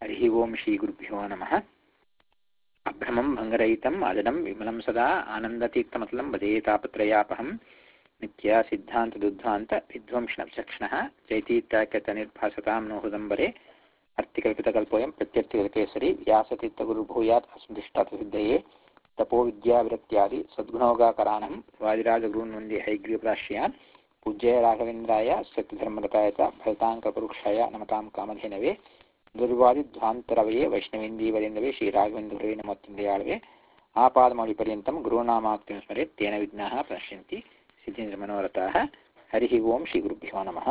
हरिः ओं श्रीगुरुभ्यो नमः अभ्रमं भङ्गरहितम् अजडं विमलं सदा आनन्दतीर्थमतलं वदेतापत्रयापहं नित्या सिद्धान्तदुद्ध्वान्त विध्वंसनचक्षणः चैतीत्याख्यतनिर्भासतां नो हृदम्बरे अर्थिकल्पितकल्पोऽयं प्रत्यर्थिकल्पेसरि व्यासतीर्थगुरुभूयात् अस्मदिष्टार्थसिद्धये तपोविद्याविरक्त्यादि सद्गुणोगाकरानं वादिराजगुरून् वन्दे हैग्रीवराश्रयान् पूज्य राघवेन्द्राय सत्यधर्मरताय च फलिताङ्कपरुक्षाय नमतां कामधेनवे ದುರ್ವಾದಿಧ್ವಾಂತರವಯೇ ವೈಷ್ಣವೇಂದೀವರೆಂದವೇ ಶ್ರೀರಾಘವೇಂದ್ರವೇ ನಮೋತ್ತಂದೆಯಾಳವೆ ಆಪಾದಮೌಳಿಪರ್ಯಂతం ಗುರುನಾಮಾಕ್ತಿಂ ಸ್ಮರೆ ತೇನ ವಿಘ್ನಾಃ ಪ್ರಣಶ್ಯಂತಿ ಸಿದ್ಧೇಂದ್ರ ಮನೋರಥಾಃ ಹರಿ ಓಂ ಶ್ರೀ ಗುರುಭ್ಯೋ ನಮಃ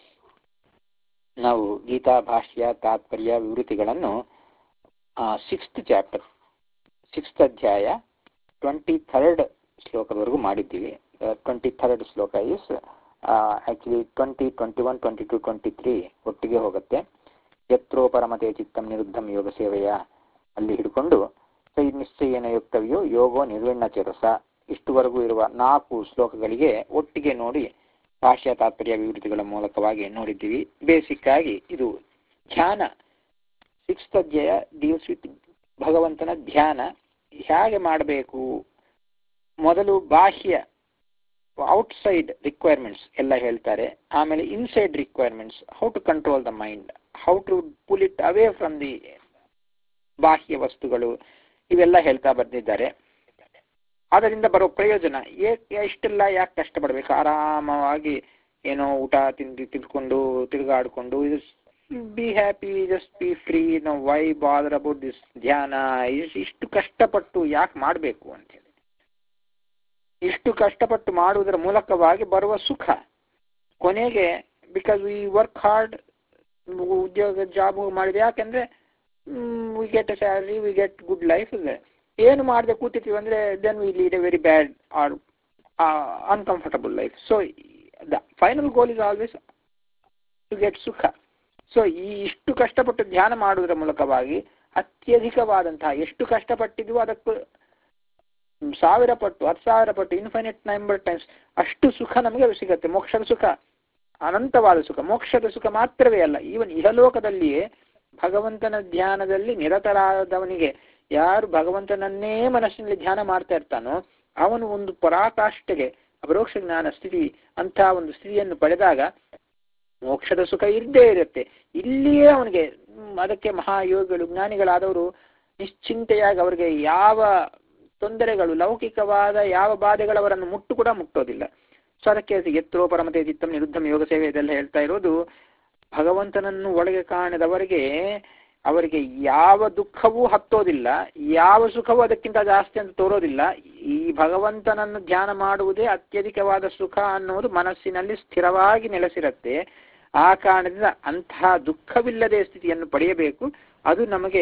ನಾವು ಗೀತಾ ಭಾಷ್ಯ ತಾತ್ಪರ್ಯ ವಿವೃತಿಗಳನ್ನು ಸಿಕ್ಸ್ತ್ ಚಾಪ್ಟರ್ ಸಿಕ್ಸ್ತ್ ಅಧ್ಯಾಯ ಟ್ವೆಂಟಿ ಥರ್ಡ್ ಶ್ಲೋಕದವರೆಗೂ ಮಾಡಿದ್ದೀವಿ ಟ್ವೆಂಟಿ ಥರ್ಡ್ ಶ್ಲೋಕ is actually twenty twenty one twenty two twenty three ಒಟ್ಟಿಗೆ ಹೋಗುತ್ತೆ ಯತ್ರೋ ಪರಮತೆ ಚಿತ್ತಂ ನಿರುದ್ಧಂ ಯೋಗ ಸೇವೆಯ ಅಲ್ಲಿ ಹಿಡ್ಕೊಂಡು ಸೈ ನಿಶ್ಚಯೇನ ಯುಕ್ತವ್ಯೋ ಯೋಗೋ ನಿರ್ವಿಣ್ಣ ಚೇತಸ ಇಷ್ಟುವರೆಗೂ ಇರುವ ನಾಲ್ಕು ಶ್ಲೋಕಗಳಿಗೆ ಒಟ್ಟಿಗೆ ನೋಡಿ ಭಾಷ್ಯ ತಾತ್ಪರ್ಯ ವಿವೃತಿಗಳ ಮೂಲಕವಾಗಿ ನೋಡಿದ್ದೀವಿ ಬೇಸಿಕ್ ಆಗಿ ಇದು ಧ್ಯಾನ ಸಿಕ್ಸ್ತ್ ಅಧ್ಯಾಯ ಡೀಲ್ಸ್ ವಿತ್ ಭಗವಂತನ ಧ್ಯಾನ ಹೇಗೆ ಮಾಡಬೇಕು ಮೊದಲು ಬಾಹ್ಯ ಔಟ್ಸೈಡ್ ರಿಕ್ವೈರ್ಮೆಂಟ್ಸ್ ಎಲ್ಲ ಹೇಳ್ತಾರೆ ಆಮೇಲೆ inside requirements how to control the mind how to pull it away from the ಬಾಹ್ಯ ವಸ್ತುಗಳು ಇವೆಲ್ಲ ಹೇಳ್ತಾ ಬಂದಿದ್ದಾರೆ ಅದರಿಂದ ಬರೋ ಪ್ರಯೋಜನ ಇಷ್ಟೆಲ್ಲ ಯಾಕೆ ಕಷ್ಟಪಡಬೇಕು ಆರಾಮವಾಗಿ ಏನೋ ಊಟ ತಿಂದು ತಿಳ್ಕೊಂಡು ತಿರುಗಾಡ್ಕೊಂಡು ಇದು be happy just be free no why bother about this ಧ್ಯಾನ ಇಷ್ಟು ಕಷ್ಟಪಟ್ಟು ಯಾಕೆ ಮಾಡಬೇಕು ಅಂತೇಳಿ ಇಷ್ಟು ಕಷ್ಟಪಟ್ಟು ಮಾಡುವುದರ ಮೂಲಕವಾಗಿ ಬರುವ ಸುಖ ಕೊನೆಗೆ ಬಿಕಾಸ್ ವಿ ವರ್ಕ್ ಹಾರ್ಡ್ ಉದ್ಯೋಗ ಜಾಬ್ ಮಾಡಿದೆ ಯಾಕೆಂದ್ರೆ we get a salary we get good life ಏನು ಮಾಡದೆ ಕೂತಿರ್ತೀವಿ ಅಂದ್ರೆ then we lead a very bad or uncomfortable life so the final goal is always to get ಸುಖ ಸೊ ಈ ಇಷ್ಟು ಕಷ್ಟಪಟ್ಟು ಧ್ಯಾನ ಮಾಡುವುದರ ಮೂಲಕವಾಗಿ ಅತ್ಯಧಿಕವಾದಂತಹ ಎಷ್ಟು ಕಷ್ಟಪಟ್ಟಿದ್ವು ಅದಕ್ಕೂ ಸಾವಿರ ಪಟ್ಟು ಹತ್ತು ಸಾವಿರ ಪಟ್ಟು ಇನ್ಫೈನೈಟ್ ನಂಬರ್ ಟೈಮ್ಸ್ ಅಷ್ಟು ಸುಖ ನಮಗೆ ಸಿಗತ್ತೆ ಮೋಕ್ಷದ ಸುಖ ಅನಂತವಾದ ಸುಖ ಮೋಕ್ಷದ ಸುಖ ಮಾತ್ರವೇ ಅಲ್ಲ ಈವನ್ ಇಹಲೋಕದಲ್ಲಿಯೇ ಭಗವಂತನ ಧ್ಯಾನದಲ್ಲಿ ನಿರತರಾದವನಿಗೆ ಯಾರು ಭಗವಂತನನ್ನೇ ಮನಸ್ಸಿನಲ್ಲಿ ಧ್ಯಾನ ಮಾಡ್ತಾ ಇರ್ತಾನೋ ಅವನು ಒಂದು ಪರಾಕಾಷ್ಠೆಗೆ ಅಪರೋಕ್ಷ ಜ್ಞಾನ ಸ್ಥಿತಿ ಅಂತ ಒಂದು ಸ್ಥಿತಿಯನ್ನು ಪಡೆದಾಗ ಮೋಕ್ಷದ ಸುಖ ಇದ್ದೇ ಇರುತ್ತೆ ಇಲ್ಲಿಯೇ ಅವನಿಗೆ ಅದಕ್ಕೆ ಮಹಾಯೋಗಿಗಳು ಜ್ಞಾನಿಗಳಾದವರು ನಿಶ್ಚಿಂತೆಯಾಗಿ ಅವರಿಗೆ ಯಾವ ತೊಂದರೆಗಳು ಲೌಕಿಕವಾದ ಯಾವ ಬಾಧೆಗಳವರನ್ನು ಮುಟ್ಟು ಕೂಡ ಮುಟ್ಟೋದಿಲ್ಲ ಸೊ ಅದಕ್ಕೆ ಎತ್ತರೋ ಪರಮತೆ ಚಿತ್ತಂ ನಿರುದ್ಧಂ ಯೋಗ ಸೇವೆ ಇದೆಲ್ಲ ಹೇಳ್ತಾ ಇರೋದು ಭಗವಂತನನ್ನು ಒಳಗೆ ಕಾಣದವರಿಗೆ ಅವರಿಗೆ ಯಾವ ದುಃಖವೂ ಹತ್ತೋದಿಲ್ಲ ಯಾವ ಸುಖವೂ ಅದಕ್ಕಿಂತ ಜಾಸ್ತಿ ಅಂತ ತೋರೋದಿಲ್ಲ ಈ ಭಗವಂತನನ್ನು ಧ್ಯಾನ ಮಾಡುವುದೇ ಅತ್ಯಧಿಕವಾದ ಸುಖ ಅನ್ನೋದು ಮನಸ್ಸಿನಲ್ಲಿ ಸ್ಥಿರವಾಗಿ ನೆಲೆಸಿರುತ್ತೆ ಆ ಕಾರಣದಿಂದ ಅಂತಹ ದುಃಖವಿಲ್ಲದೆ ಸ್ಥಿತಿಯನ್ನು ಪಡೆಯಬೇಕು ಅದು ನಮಗೆ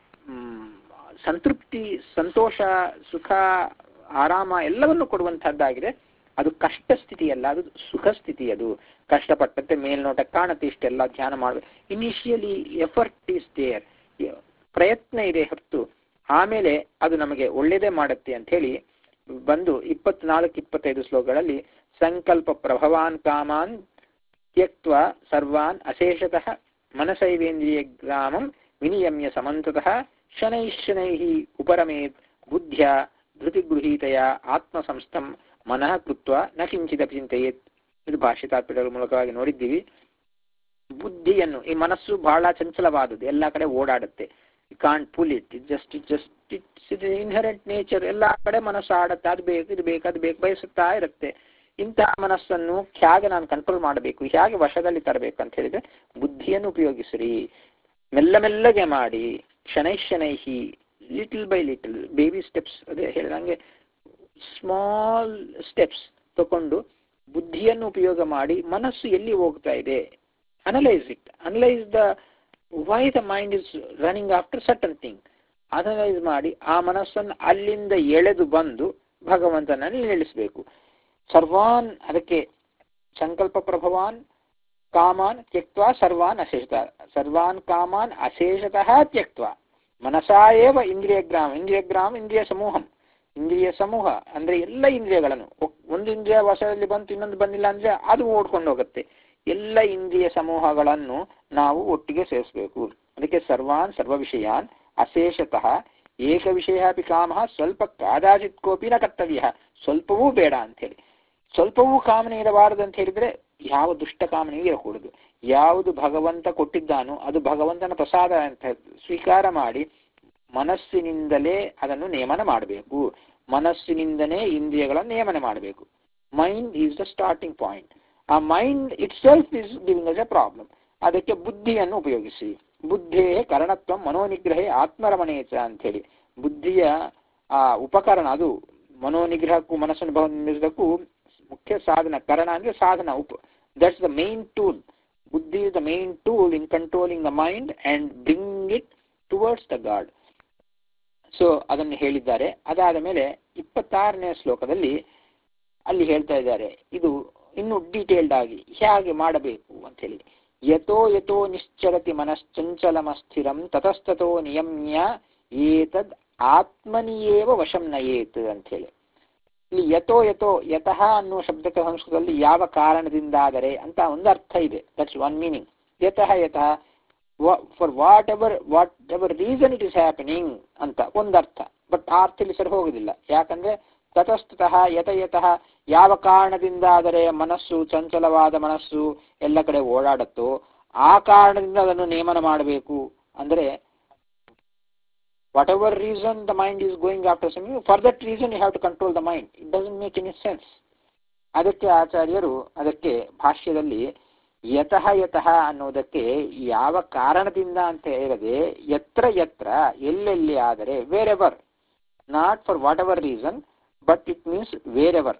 ಸಂತೃಪ್ತಿ ಸಂತೋಷ ಸುಖ ಆರಾಮ ಎಲ್ಲವನ್ನು ಕೊಡುವಂತಹದ್ದಾಗಿದೆ ಅದು ಕಷ್ಟ ಸ್ಥಿತಿ ಅಲ್ಲ ಅದು ಸುಖ ಸ್ಥಿತಿ ಅದು ಕಷ್ಟಪಟ್ಟಂತೆ ಮೇಲ್ನೋಟ ಕಾಣುತ್ತೆ ಇಷ್ಟೆಲ್ಲ ಧ್ಯಾನ ಮಾಡಬೇಕು ಇನಿಷಿಯಲಿ ಎಫರ್ಟ್ ಈಸ್ ದೇರ್ ಪ್ರಯತ್ನ ಇದೆ ಹೊರತು ಆಮೇಲೆ ಅದು ನಮಗೆ ಒಳ್ಳೇದೇ ಮಾಡುತ್ತೆ ಅಂತ ಹೇಳಿ ಬಂದು ಇಪ್ಪತ್ನಾಲ್ಕು ಇಪ್ಪತ್ತೈದು ಶ್ಲೋಕಗಳಲ್ಲಿ ಸಂಕಲ್ಪ ಪ್ರಭವಾನ್ ಕಾಮಾನ್ ತ್ಯಕ್ವ ಸರ್ವಾನ್ ಅಶೇಷತಃ ಮನಸೈವೇಂದ್ರಿಯ ಗ್ರಾಮಂ ವಿನಿಯಮ್ಯ ಸಮಂತತಃ ಶನೈಶನೈ ಉಪರಮೇತ್ ಬುದ್ಧ್ಯ ಧೃತಿಗೃಹೀತೆಯ ಆತ್ಮಸಂಸ್ಥಂ ಮನಃ ಕೃತ್ವ ನ ಕಿಂಚಿದಪಿ ಚಿಂತೆಯೇತ್ ಇದು ಭಾಷೆ ತಾತ್ಪರ್ಯಗಳ ಮೂಲಕವಾಗಿ ನೋಡಿದ್ದೀವಿ ಬುದ್ಧಿಯನ್ನು ಈ ಮನಸ್ಸು ಬಹಳ ಚಂಚಲವಾದದ್ದು ಎಲ್ಲ ಕಡೆ ಓಡಾಡುತ್ತೆ can't pull it it just it just it's inherent nature ಎಲ್ಲ ಕಡೆ ಮನಸ್ಸು ಆಡುತ್ತೆ ಅದು ಬೇಕು ಇದು ಬೇಕು ಅದು ಬೇಕು ಬಯಸುತ್ತಾ ಇರುತ್ತೆ ಇಂತಹ ಮನಸ್ಸನ್ನು ಹೇಗೆ ನಾನು ಕಂಟ್ರೋಲ್ ಮಾಡಬೇಕು ಹೇಗೆ ವಶದಲ್ಲಿ ತರಬೇಕು ಅಂತ ಹೇಳಿದ್ರೆ ಬುದ್ಧಿಯನ್ನು ಉಪಯೋಗಿಸ್ರಿ ಮೆಲ್ಲ ಮೆಲ್ಲಗೆ ಮಾಡಿ ಶನೈ ಶನೈಹಿ little by little baby steps ಅದೇ ಹೇಳಿದಂಗೆ ಸ್ಮಾಲ್ ಸ್ಟೆಪ್ಸ್ ತಕೊಂಡು ಬುದ್ಧಿಯನ್ನು ಉಪಯೋಗ ಮಾಡಿ ಮನಸ್ಸು ಎಲ್ಲಿ ಹೋಗ್ತಾ ಇದೆ analyse it analyse the way the mind is running after certain thing analyse ಮಾಡಿ ಆ ಮನಸ್ಸನ್ನು ಅಲ್ಲಿಂದ ಎಳೆದು ಬಂದು ಭಗವಂತನಲ್ಲಿ ನಿಲ್ಲಿಸಬೇಕು ಸರ್ವಾನ್ ಅದಕ್ಕೆ ಸಂಕಲ್ಪ ಪ್ರಭವಾನ್ ಕಾಮಾನ್ ತ್ಯಕ್ವಾ ಸರ್ವಾನ್ ಅಶೇಷತ ಸರ್ವಾನ್ ಕಾಮಾನ್ ಅಶೇಷತಃ ತ್ಯಕ್ವಾ ಮನಸಾ ಏವ ಇಂದ್ರಿಯ ಗ್ರಾಮ ಇಂದ್ರಿಯ ಗ್ರಾಮ ಇಂದ್ರಿಯ ಸಮೂಹಂ ಇಂದ್ರಿಯ ಸಮೂಹ ಅಂದ್ರೆ ಎಲ್ಲ ಇಂದ್ರಿಯಗಳನ್ನು ಒಂದು ಇಂದ್ರಿಯ ವಶದಲ್ಲಿ ಬಂತು ಇನ್ನೊಂದು ಬಂದಿಲ್ಲ ಅಂದ್ರೆ ಅದು ಓಡ್ಕೊಂಡು ಹೋಗುತ್ತೆ ಎಲ್ಲ ಇಂದ್ರಿಯ ಸಮೂಹಗಳನ್ನು ನಾವು ಒಟ್ಟಿಗೆ ಸೇರಿಸಬೇಕು ಅದಕ್ಕೆ ಸರ್ವಾನ್ ಸರ್ವ ವಿಷಯಾನ್ ಅಶೇಷತಃ ಏಕ ವಿಷಯ ಅಪಿ ಕಾಮ ಸ್ವಲ್ಪ ಕಾದಾಚಿತ್ ಕೋಪಿ ನ ಕರ್ತವ್ಯ ಸ್ವಲ್ಪವೂ ಬೇಡ ಅಂತ ಹೇಳಿ ಸ್ವಲ್ಪವೂ ಕಾಮನೆ ಇರಬಾರದು ಅಂತ ಹೇಳಿದ್ರೆ ಯಾವ ದುಷ್ಟ ಕಾಮನೆಯೂ ಇರಕೂಡದು ಯಾವುದು ಭಗವಂತ ಕೊಟ್ಟಿದ್ದಾನೋ ಅದು ಭಗವಂತನ ಪ್ರಸಾದ ಅಂತ ಸ್ವೀಕಾರ ಮಾಡಿ ಮನಸ್ಸಿನಿಂದಲೇ ಅದನ್ನು ನೇಮನ ಮಾಡಬೇಕು ಮನಸ್ಸಿನಿಂದನೇ ಇಂದ್ರಿಯಗಳ ನೇಮನ ಮಾಡಬೇಕು mind is the starting point ಆ mind itself is giving us a problem ಅದಕ್ಕೆ ಬುದ್ಧಿಯನ್ನು ಉಪಯೋಗಿಸಿ ಬುದ್ಧೇ ಕರಣತ್ವ ಮನೋನಿಗ್ರಹೇ ಆತ್ಮರಮಣೇಚ ಅಂತ ಹೇಳಿ ಬುದ್ಧಿಯ ಆ ಉಪಕರಣ ಅದು ಮನೋನಿಗ್ರಹಕ್ಕೂ ಮನಸ್ಸನ್ನು ಬಂಧಿಸೋದಕ್ಕೂ ಮುಖ್ಯ ಸಾಧನ ಕರಣ ಅಂದ್ರೆ ಸಾಧನ ಉಪ ದಟ್ಸ್ ದ ಮೇನ್ ಟೂಲ್ ಬುದ್ಧಿ is the main tool in controlling the mind and bring it towards the God so ಅದನ್ನು ಹೇಳಿದ್ದಾರೆ ಅದಾದ ಮೇಲೆ ಇಪ್ಪತ್ತಾರನೇ ಶ್ಲೋಕದಲ್ಲಿ ಅಲ್ಲಿ ಹೇಳ್ತಾ ಇದ್ದಾರೆ ಇದು ಇನ್ನು ಡೀಟೇಲ್ಡ್ ಆಗಿ ಹೇಗೆ ಮಾಡಬೇಕು ಅಂತ ಹೇಳಿ ಯಥೋ ಯಥೋ ನಿಶ್ಚರತಿ ಮನಶ್ಚಂಚಲಮಸ್ಥಿರಂ ತತಸ್ತತೋ ನಿಯಮ್ಯ ಏತದ್ ಆತ್ಮನಿಯೇವ ವಶಂ ನಯೇತ್ ಅಂತ ಹೇಳಿ ಇಲ್ಲಿ ಯಥೋ ಯಥೋ ಯತಃ ಅನ್ನುವ ಶಬ್ದಕ್ಕೆ ಸಂಸ್ಕೃತದಲ್ಲಿ ಯಾವ ಕಾರಣದಿಂದಾದರೆ ಅಂತ ಒಂದು ಅರ್ಥ ಇದೆ ದಟ್ಸ್ ಒನ್ ಮೀನಿಂಗ್ ಯತಃ ಯತಃ for whatever whatever reason it is happening ಅಂತ ಒಂದರ್ಥ ಬಟ್ ಆ ಅರ್ಥ ಇಲ್ಲಿ ಸರಿ ಹೋಗುದಿಲ್ಲ ಯಾಕಂದ್ರೆ ತತಸ್ತಃ ಯತ ಯತಃ ಯಾವ ಕಾರಣದಿಂದಾದರೆ ಮನಸ್ಸು ಚಂಚಲವಾದ ಮನಸ್ಸು ಎಲ್ಲ ಕಡೆ ಓಡಾಡುತ್ತೋ ಆ ಕಾರಣದಿಂದ ಅದನ್ನು ನೇಮನ ಮಾಡಬೇಕು ಅಂದ್ರೆ whatever reason the mind is going after something, for that reason you have to control the mind. It doesn't make any sense. ಅದಕ್ಕೆ ಆಚಾರ್ಯರು ಅದಕ್ಕೆ ಭಾಷ್ಯದಲ್ಲಿ ಯತಃ ಯತಃ ಅನ್ನೋದಕ್ಕೆ ಯಾವ ಕಾರಣದಿಂದ ಅಂತ ಹೇಳದೆ ಯತ್ರ ಯತ್ರ ಎಲ್ಲೆಲ್ಲಿ ಆದರೆ wherever not for whatever reason but it means wherever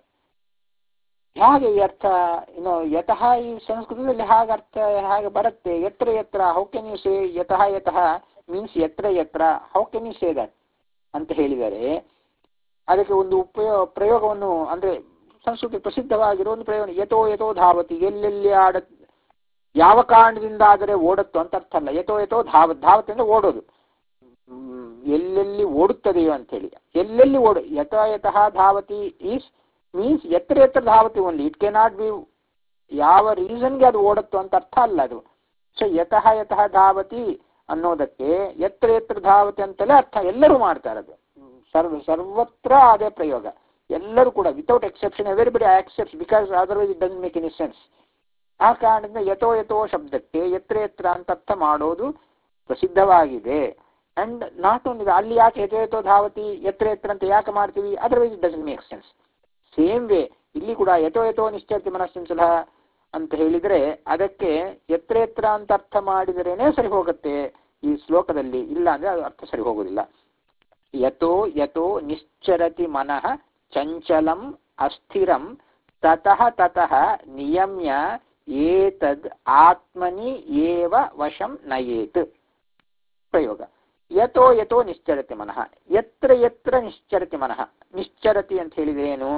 ಹಾಗೆ ಈ ಅರ್ಥ ಇನ್ನು ಯತಃ ಈ ಸಂಸ್ಕೃತದಲ್ಲಿ ಹಾಗೆ ಅರ್ಥ ಹಾಗೆ ಬರುತ್ತೆ ಎತ್ರ ಎತ್ರ ಹೌ ಕೆನ್ ಯು ಸೇ ಯತಃ ಯತಃ ಮೀನ್ಸ್ ಎತ್ರ ಎತ್ರ how can you say that ಅಂತ ಹೇಳಿದರೆ ಅದಕ್ಕೆ ಒಂದು ಉಪಯೋಗ ಪ್ರಯೋಗವನ್ನು ಅಂದ್ರೆ ಸಂಸ್ಕೃತಿ ಪ್ರಸಿದ್ಧವಾಗಿರೋ ಒಂದು ಪ್ರಯೋಗ ಯಥೋ ಯಥೋ ಧಾವತಿ ಎಲ್ಲೆಲ್ಲಿ ಆಡ ಯಾವ ಕಾರಣದಿಂದ ಆದರೆ ಓಡುತ್ತೋ ಅಂತ ಅರ್ಥ ಅಲ್ಲ ಯಥೋ ಯಥೋ ಧಾವ ಧಾವತಿ ಅಂದ್ರೆ ಓಡೋದು ಹ್ಮ್, ಎಲ್ಲೆಲ್ಲಿ ಓಡುತ್ತದೆಯೋ ಅಂತ ಹೇಳಿ ಎಲ್ಲೆಲ್ಲಿ ಓಡು ಯಥ ಯತಃ ಧಾವತಿ ಈಸ್ ಮೀನ್ಸ್ ಎತ್ತರ ಎತ್ತರ ಧಾವತಿ only it can not be ಯಾವ ರೀಸನ್ಗೆ ಅದು ಓಡುತ್ತೋ ಅಂತ ಅರ್ಥ ಅಲ್ಲ ಅದು ಸೊ ಯತಃ ಯತಃ ಧಾವತಿ ಅನ್ನೋದಕ್ಕೆ ಎತ್ತರ ಎತ್ತರ ಧಾವತಿ ಅಂತಲೇ ಅರ್ಥ ಎಲ್ಲರೂ ಮಾಡ್ತಾರೆ ಅದು ಸರ್ವ ಸರ್ವತ್ರ ಅದೇ ಪ್ರಯೋಗ ಎಲ್ಲರೂ ಕೂಡ without exception everybody accepts because otherwise it done make any sense ಆ ಕಾರಣದಿಂದ ಯಥೋ ಯಥೋ ಶಬ್ದಕ್ಕೆ ಎತ್ರ ಎತ್ರ ಅಂತ ಅರ್ಥ ಮಾಡೋದು ಪ್ರಸಿದ್ಧವಾಗಿದೆ ಅಂಡ್ ನಾಟ್ ಓನ್ಲಿ ಅಲ್ಲಿ ಯಾಕೆ ಯಥೋ ಯಥೋ ಧಾವತಿ ಎತ್ರ ಎತ್ರ ಅಂತ ಯಾಕೆ ಮಾಡ್ತೀವಿ otherwise it doesn't make sense same way ಇಲ್ಲಿ ಕೂಡ ಯಥೋ ಯಥೋ ನಿಶ್ಚಯತಿ ಮನಸ್ಸಂಚಲ ಅಂತ ಹೇಳಿದ್ರೆ ಅದಕ್ಕೆ ಎತ್ರ ಎತ್ರ ಅಂತ ಅರ್ಥ ಮಾಡಿದರೇನೆ ಸರಿ ಹೋಗುತ್ತೆ ಈ ಶ್ಲೋಕದಲ್ಲಿ ಇಲ್ಲ ಅಂದ್ರೆ ಅದು ಅರ್ಥ ಸರಿ ಹೋಗುದಿಲ್ಲ ಯಥೋ ಯಥೋ ನಿಶ್ಚರತಿ ಮನಃ ಚಂಚಲಂ ಅಸ್ಥಿರಂ ತತಃ ತತಃ ನಿಯಮ್ಯ ಏತದ್ ಆತ್ಮನಿ ಏವ ವಶಂ ನಯೇತ್ ಪ್ರಯೋಗ ಯಥೋ ಯಥೋ ನಿಶ್ಚರತಿ ಮನಃ ಯತ್ರ ಯತ್ರ ನಿಶ್ಚರತಿ ಮನಃ ನಿಶ್ಚರತಿ ಅಂತ ಹೇಳಿದ್ರೆ ಏನು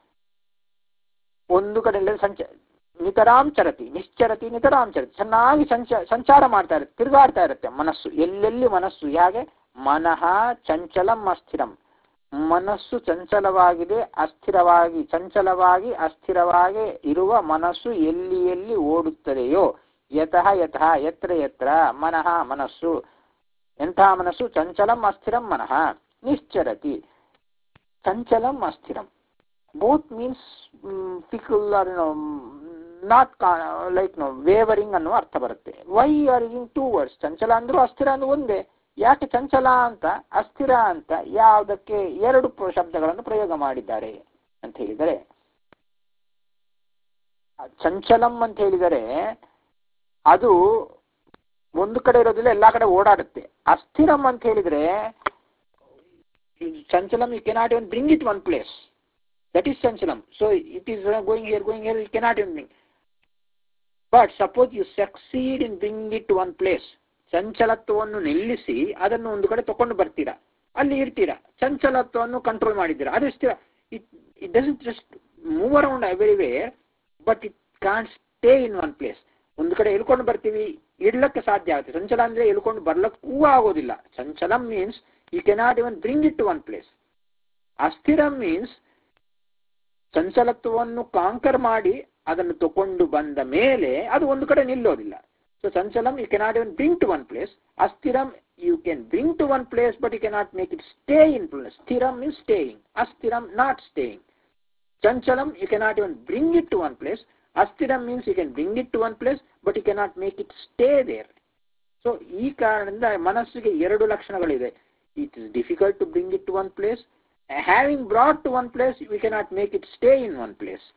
ಒಂದು ಕಡೆ ಸಂಚ ನಿತರಾಂ ಚರತಿ ನಿಶ್ಚರತಿ ನಿತರಾಂ ಚರತಿ ಚೆನ್ನಾಗಿ ಸಂಚ ಸಂಚಾರ ಮಾಡ್ತಾ ಇರುತ್ತೆ ತಿರುಗಾಡ್ತಾ ಇರುತ್ತೆ ಮನಸ್ಸು ಎಲ್ಲೆಲ್ಲಿ ಮನಸ್ಸು ಹೇಗೆ ಮನಃ ಚಂಚಲಂ ಅಸ್ಥಿರಂ ಮನಸ್ಸು ಚಂಚಲವಾಗಿದೆ ಅಸ್ಥಿರವಾಗಿ ಚಂಚಲವಾಗಿ ಅಸ್ಥಿರವಾಗಿ ಇರುವ ಮನಸ್ಸು ಎಲ್ಲಿ ಎಲ್ಲಿ ಓಡುತ್ತದೆಯೋ ಯತಃ ಯತಃ ಎತ್ರ ಎತ್ರ ಮನಃ ಮನಸ್ಸು ಎಂಥ ಮನಸ್ಸು ಚಂಚಲಂ ಅಸ್ಥಿರಂ ಮನಃ ನಿಶ್ಚರತಿ ಚಂಚಲಂ ಅಸ್ಥಿರಂ both means fickle are not like no wavering ಅನ್ನುವ ಅರ್ಥ ಬರುತ್ತೆ why are using two words ಚಂಚಲ ಅಂದ್ರೂ ಅಸ್ಥಿರ ಅಂದ್ರೂ ಒಂದೇ ಯಾಕೆ ಚಂಚಲ ಅಂತ ಅಸ್ಥಿರ ಅಂತ ಯಾವುದಕ್ಕೆ ಎರಡು ಪ್ರ- ಶಬ್ದಗಳನ್ನು ಪ್ರಯೋಗ ಮಾಡಿದ್ದಾರೆ ಅಂತ ಹೇಳಿದರೆ ಚಂಚಲಂ ಅಂತ ಹೇಳಿದರೆ ಅದು ಒಂದು ಕಡೆ ಇರೋದಿಲ್ಲ ಎಲ್ಲಾ ಕಡೆ ಓಡಾಡುತ್ತೆ ಅಸ್ಥಿರಂ ಅಂತ ಹೇಳಿದ್ರೆ ಚಂಚಲಂ you cannot even bring it one place that is ಚಂಚಲಂ so it is going here going here you cannot even bring but suppose you succeed in bring it one place ಚಂಚಲತ್ವವನ್ನು ನಿಲ್ಲಿಸಿ ಅದನ್ನು ಒಂದು ಕಡೆ ತಕೊಂಡು ಬರ್ತೀರಾ ಅಲ್ಲಿ ಇರ್ತೀರಾ ಚಂಚಲತ್ವವನ್ನು ಕಂಟ್ರೋಲ್ ಮಾಡಿದ್ದೀರಾ ಅದು ಸ್ಥಿರ it it doesn't just move around everywhere but it can't stay in one place ಒಂದು ಕಡೆ ಎಳ್ಕೊಂಡು ಬರ್ತೀವಿ ಇಡ್ಲಕ್ಕೆ ಸಾಧ್ಯ ಆಗುತ್ತೆ ಚಂಚಲ ಅಂದ್ರೆ ಎಳ್ಕೊಂಡು ಬರ್ಲಕ್ಕೂ ಆಗೋದಿಲ್ಲ ಚಂಚಲಂ means you cannot even bring it to one place ಅಸ್ಥಿರಂ ಮೀನ್ಸ್ ಚಂಚಲತ್ವವನ್ನು ಕಾಂಕರ್ ಮಾಡಿ ಅದನ್ನು ತಕೊಂಡು ಬಂದ ಮೇಲೆ ಅದು ಒಂದು ಕಡೆ ನಿಲ್ಲೋದಿಲ್ಲ ಸೊ ಚಂಚಲಂ you cannot even bring to one place ಅಸ್ಥಿರಂ you can bring to one place but you cannot make it stay in place ಸ್ಥಿರಂ ಇಸ್ ಸ್ಟೇಯಿಂಗ್ ಅಸ್ಥಿರಂ ನಾಟ್ ಸ್ಟೇಯಿಂಗ್ ಚಂಚಲಂ you cannot even bring it to one place ಅಸ್ಥಿರಂ means you can bring it to one place but you cannot make it stay there so ಈ ಕಾರಣದಿಂದ ಮನಸ್ಸಿಗೆ ಎರಡು ಲಕ್ಷಣಗಳಿದೆ it is difficult to bring it to one place having brought to one place we cannot make it stay in one place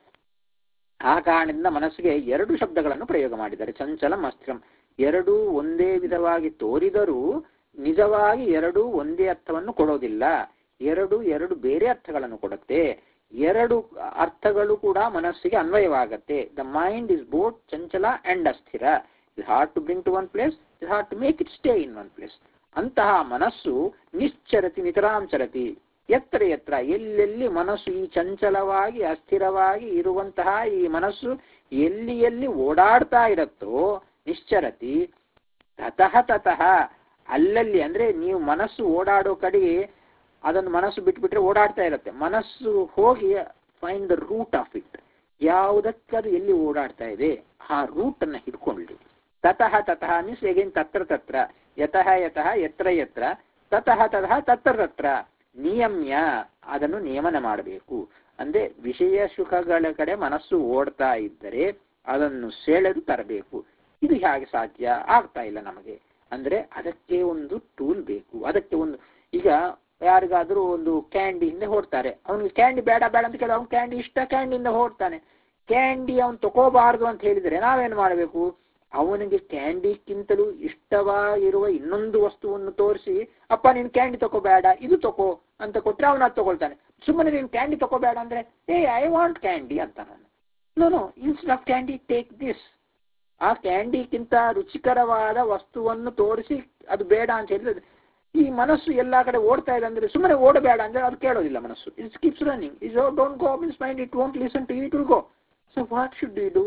ಆ ಕಾರಣದಿಂದ ಮನಸ್ಸಿಗೆ ಎರಡು ಶಬ್ದಗಳನ್ನು ಪ್ರಯೋಗ ಮಾಡಿದ್ದಾರೆ ಚಂಚಲಂ ಅಸ್ಥಿರಂ ಎರಡೂ ಒಂದೇ ವಿಧವಾಗಿ ತೋರಿದರೂ ನಿಜವಾಗಿ ಎರಡೂ ಒಂದೇ ಅರ್ಥವನ್ನು ಕೊಡೋದಿಲ್ಲ ಎರಡು ಎರಡು ಬೇರೆ ಅರ್ಥಗಳನ್ನು ಕೊಡುತ್ತೆ ಎರಡು ಅರ್ಥಗಳು ಕೂಡ ಮನಸ್ಸಿಗೆ ಅನ್ವಯವಾಗತ್ತೆ ದ ಮೈಂಡ್ ಇಸ್ ಬೋತ್ ಚಂಚಲ ಅಂಡ್ ಅಸ್ಥಿರ it hard to bring to one place it hard to make it stay in one place ಅಂತಹ ಮನಸ್ಸು ನಿಶ್ಚರತಿ ನಿತರಾಂಚರತಿ ಎತ್ತರ ಎತ್ತರ ಎಲ್ಲೆಲ್ಲಿ ಮನಸ್ಸು ಈ ಚಂಚಲವಾಗಿ ಅಸ್ಥಿರವಾಗಿ ಇರುವಂತಹ ಈ ಮನಸ್ಸು ಎಲ್ಲಿ ಎಲ್ಲಿ ಓಡಾಡ್ತಾ ಇರತ್ತೋ ನಿಶ್ಚರತಿ ತತಃ ತತಃ ಅಲ್ಲಲ್ಲಿ ಅಂದ್ರೆ ನೀವು ಮನಸ್ಸು ಓಡಾಡೋ ಕಡೆಗೆ ಅದನ್ನು ಮನಸ್ಸು ಬಿಟ್ಬಿಟ್ರೆ ಓಡಾಡ್ತಾ ಇರತ್ತೆ ಮನಸ್ಸು ಹೋಗಿ find the root of it ಯಾವುದಕ್ಕದು ಎಲ್ಲಿ ಓಡಾಡ್ತಾ ಇದೆ ಆ ರೂಟ್ ಅನ್ನ ಹಿಡ್ಕೊಳ್ಳಿ ತತಃ ತತಃ ಮೀನ್ಸ್ ಎಗೇನ್ ತತ್ರ ತತ್ರ ಯತಃ ಯತಃ ಎತ್ರ ಎತ್ರ ತತಃ ತತಃ ತತ್ರ ತತ್ರ ನಿಯಮ್ಯ ಅದನ್ನು ನಿಯಮನ ಮಾಡಬೇಕು ಅಂದ್ರೆ ವಿಷಯ ಸುಖಗಳ ಕಡೆ ಮನಸ್ಸು ಓಡ್ತಾ ಇದ್ದರೆ ಅದನ್ನು ಸೆಳೆದು ತರಬೇಕು ಇದು ಹೇಗೆ ಸಾಧ್ಯ ಆಗ್ತಾ ಇಲ್ಲ ನಮಗೆ ಅಂದ್ರೆ ಅದಕ್ಕೆ ಒಂದು ಟೂಲ್ ಬೇಕು ಅದಕ್ಕೆ ಒಂದು ಈಗ ಯಾರಿಗಾದ್ರೂ ಒಂದು ಕ್ಯಾಂಡಿ ಹಿಂದೆ ಹೊಡ್ತಾರೆ ಅವನಿಗೆ ಕ್ಯಾಂಡಿ ಬೇಡ ಬೇಡ ಅಂತ ಕೇಳಿ ಅವ್ನು ಕ್ಯಾಂಡಿ ಇಷ್ಟ ಕ್ಯಾಂಡಿಯಿಂದ ಹೊಡ್ತಾನೆ ಕ್ಯಾಂಡಿ ಅವನು ತಗೋಬಾರ್ದು ಅಂತ ಹೇಳಿದ್ರೆ ನಾವೇನ್ ಮಾಡಬೇಕು ಅವನಿಗೆ ಕ್ಯಾಂಡಿಕ್ಕಿಂತಲೂ ಇಷ್ಟವಾಗಿರುವ ಇನ್ನೊಂದು ವಸ್ತುವನ್ನು ತೋರಿಸಿ ಅಪ್ಪ ನೀನ್ ಕ್ಯಾಂಡಿ ತಗೋಬೇಡ ಇದು ತಗೋ ಅಂತ ಕೊಟ್ರೆ ಅವನ ಅದು ತಗೊಳ್ತಾನೆ ಸುಮ್ಮನೆ ನೀನ್ ಕ್ಯಾಂಡಿ ತಗೋಬೇಡ ಅಂದ್ರೆ ಏ ಐ ವಾಂಟ್ ಕ್ಯಾಂಡಿ ಅಂತ ನಾನು no no instead of candy take this ಆ ಕ್ಯಾಂಡಿಗಿಂತ ರುಚಿಕರವಾದ ವಸ್ತುವನ್ನು ತೋರಿಸಿ ಅದು ಬೇಡ ಅಂತ ಹೇಳಿದ್ರೆ ಈ ಮನಸ್ಸು ಎಲ್ಲಾ ಕಡೆ ಓಡ್ತಾ ಇದೆ ಅಂದ್ರೆ ಸುಮ್ಮನೆ ಓಡಬೇಡ ಅಂದ್ರೆ ಅದು ಕೇಳೋದಿಲ್ಲ ಮನಸ್ಸು it's keeps running is don't go means mind it won't listen to it will go so what should you do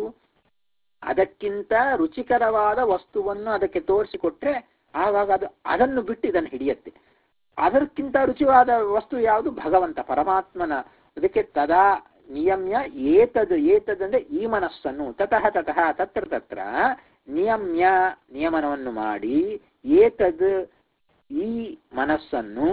ಅದಕ್ಕಿಂತ ರುಚಿಕರವಾದ ವಸ್ತುವನ್ನು ಅದಕ್ಕೆ ತೋರಿಸಿಕೊಟ್ರೆ ಆವಾಗ ಅದು ಅದನ್ನು ಬಿಟ್ಟು ಇದನ್ನು ಹಿಡಿಯತ್ತೆ ಅದಕ್ಕಿಂತ ರುಚಿವಾದ ವಸ್ತು ಯಾವುದು ಭಗವಂತ ಪರಮಾತ್ಮನ ಅದಕ್ಕೆ ತದಾ ನಿಯಮ್ಯ ಏತದ್ ಏತದ್ ಅಂದ್ರೆ ಈ ಮನಸ್ಸನ್ನು ತತಃ ತತಃ ತತ್ರ ತತ್ರ ನಿಯಮ್ಯ ನಿಯಮನವನ್ನು ಮಾಡಿ ಏತದ್ ಈ ಮನಸ್ಸನ್ನು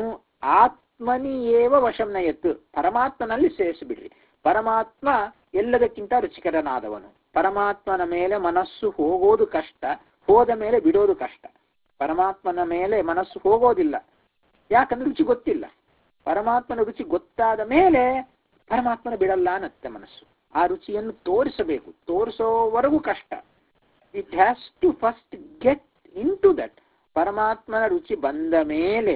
ಆತ್ಮನಿಯೇವ ವಶಂನ ಎತ್ತು ಪರಮಾತ್ಮನಲ್ಲಿ ಸೇರಿಸಿಬಿಡ್ರಿ ಪರಮಾತ್ಮ ಎಲ್ಲದಕ್ಕಿಂತ ರುಚಿಕರನಾದವನು ಪರಮಾತ್ಮನ ಮೇಲೆ ಮನಸ್ಸು ಹೋಗೋದು ಕಷ್ಟ ಹೋದ ಮೇಲೆ ಬಿಡೋದು ಕಷ್ಟ ಪರಮಾತ್ಮನ ಮೇಲೆ ಮನಸ್ಸು ಹೋಗೋದಿಲ್ಲ ಯಾಕಂದ್ರೆ ರುಚಿ ಗೊತ್ತಿಲ್ಲ ಪರಮಾತ್ಮನ ರುಚಿ ಗೊತ್ತಾದ ಮೇಲೆ ಪರಮಾತ್ಮನ ಬಿಡಲ್ಲ ಅನ್ನತ್ತೆ ಮನಸ್ಸು ಆ ರುಚಿಯನ್ನು ತೋರಿಸಬೇಕು ತೋರಿಸೋವರೆಗೂ ಕಷ್ಟ it has to first get into that ಪರಮಾತ್ಮನ ರುಚಿ ಬಂದ ಮೇಲೆ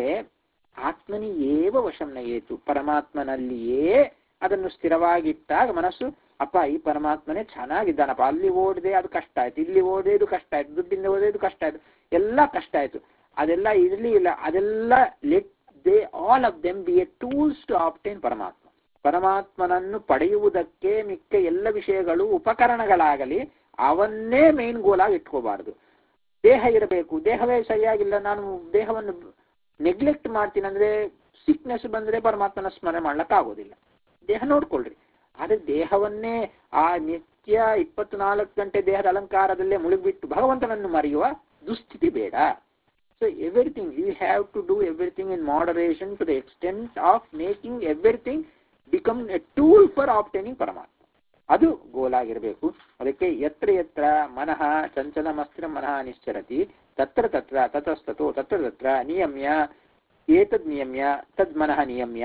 ಆತ್ಮನಿಯೇವ ವಶಂನ ಏತು ಪರಮಾತ್ಮನಲ್ಲಿಯೇ ಅದನ್ನು ಸ್ಥಿರವಾಗಿಟ್ಟಾಗ ಮನಸ್ಸು ಅಪ್ಪ ಈ ಪರಮಾತ್ಮನೇ ಚೆನ್ನಾಗಿದ್ದಾನಪ್ಪ ಅಲ್ಲಿ ಓಡದೆ ಅದು ಕಷ್ಟ ಆಯ್ತು ಇಲ್ಲಿ ಓದೆ ಇದು ಕಷ್ಟ ಆಯ್ತು ದುಡ್ಡಿಂದ ಓದೆ ಇದು ಕಷ್ಟ ಆಯ್ತು ಎಲ್ಲ ಕಷ್ಟ ಆಯ್ತು ಅದೆಲ್ಲ ಇರ್ಲಿ ಇಲ್ಲ ಅದೆಲ್ಲ let they all of them be a tools to obtain ಪರಮಾತ್ಮ ಪರಮಾತ್ಮನನ್ನು ಪಡೆಯುವುದಕ್ಕೆ ಮಿಕ್ಕ ಎಲ್ಲ ವಿಷಯಗಳು ಉಪಕರಣಗಳಾಗಲಿ ಅವನ್ನೇ ಮೇನ್ ಗೋಲ್ ಆಗಿ ಇಟ್ಕೋಬಾರದು ದೇಹ ಇರಬೇಕು ದೇಹವೇ ಸರಿಯಾಗಿಲ್ಲ ನಾನು ದೇಹವನ್ನು ನೆಗ್ಲೆಕ್ಟ್ ಮಾಡ್ತೀನಿ ಅಂದ್ರೆ ಸಿಕ್ನೆಸ್ ಬಂದ್ರೆ ಪರಮಾತ್ಮನ ಸ್ಮರಣೆ ಮಾಡ್ಲಕ್ ಆಗೋದಿಲ್ಲ ದೇಹ ನೋಡ್ಕೊಳ್ರಿ ಆದ್ರೆ ದೇಹವನ್ನೇ ಆ ನಿತ್ಯ ಇಪ್ಪತ್ನಾಲ್ಕು ಗಂಟೆ ದೇಹದ ಅಲಂಕಾರದಲ್ಲೇ ಮುಳುಗಿಬಿಟ್ಟು ಭಗವಂತನನ್ನು ಮರೆಯುವ ದುಸ್ಥಿತಿ ಬೇಡ so everything you have to do everything in moderation to the extent of making everything become a tool for obtaining ಪರಮಾತ್ಮ ಅದು ಗೋಲಾಗಿರಬೇಕು ಅದಕ್ಕೆ ಎತ್ರ ಎತ್ರ ಮನಃ ಚಂಚಲ ಮಸ್ತ್ರ ಮನಃ ನಿಶ್ಚರತಿ ತತ್ರ ತತ್ರ ತತಸ್ತತೋ ತತ್ರ ತತ್ರ ನಿಯಮ್ಯ ಏತದ್ ನಿಯಮ್ಯ ತದ್ ಮನಃ ನಿಯಮ್ಯ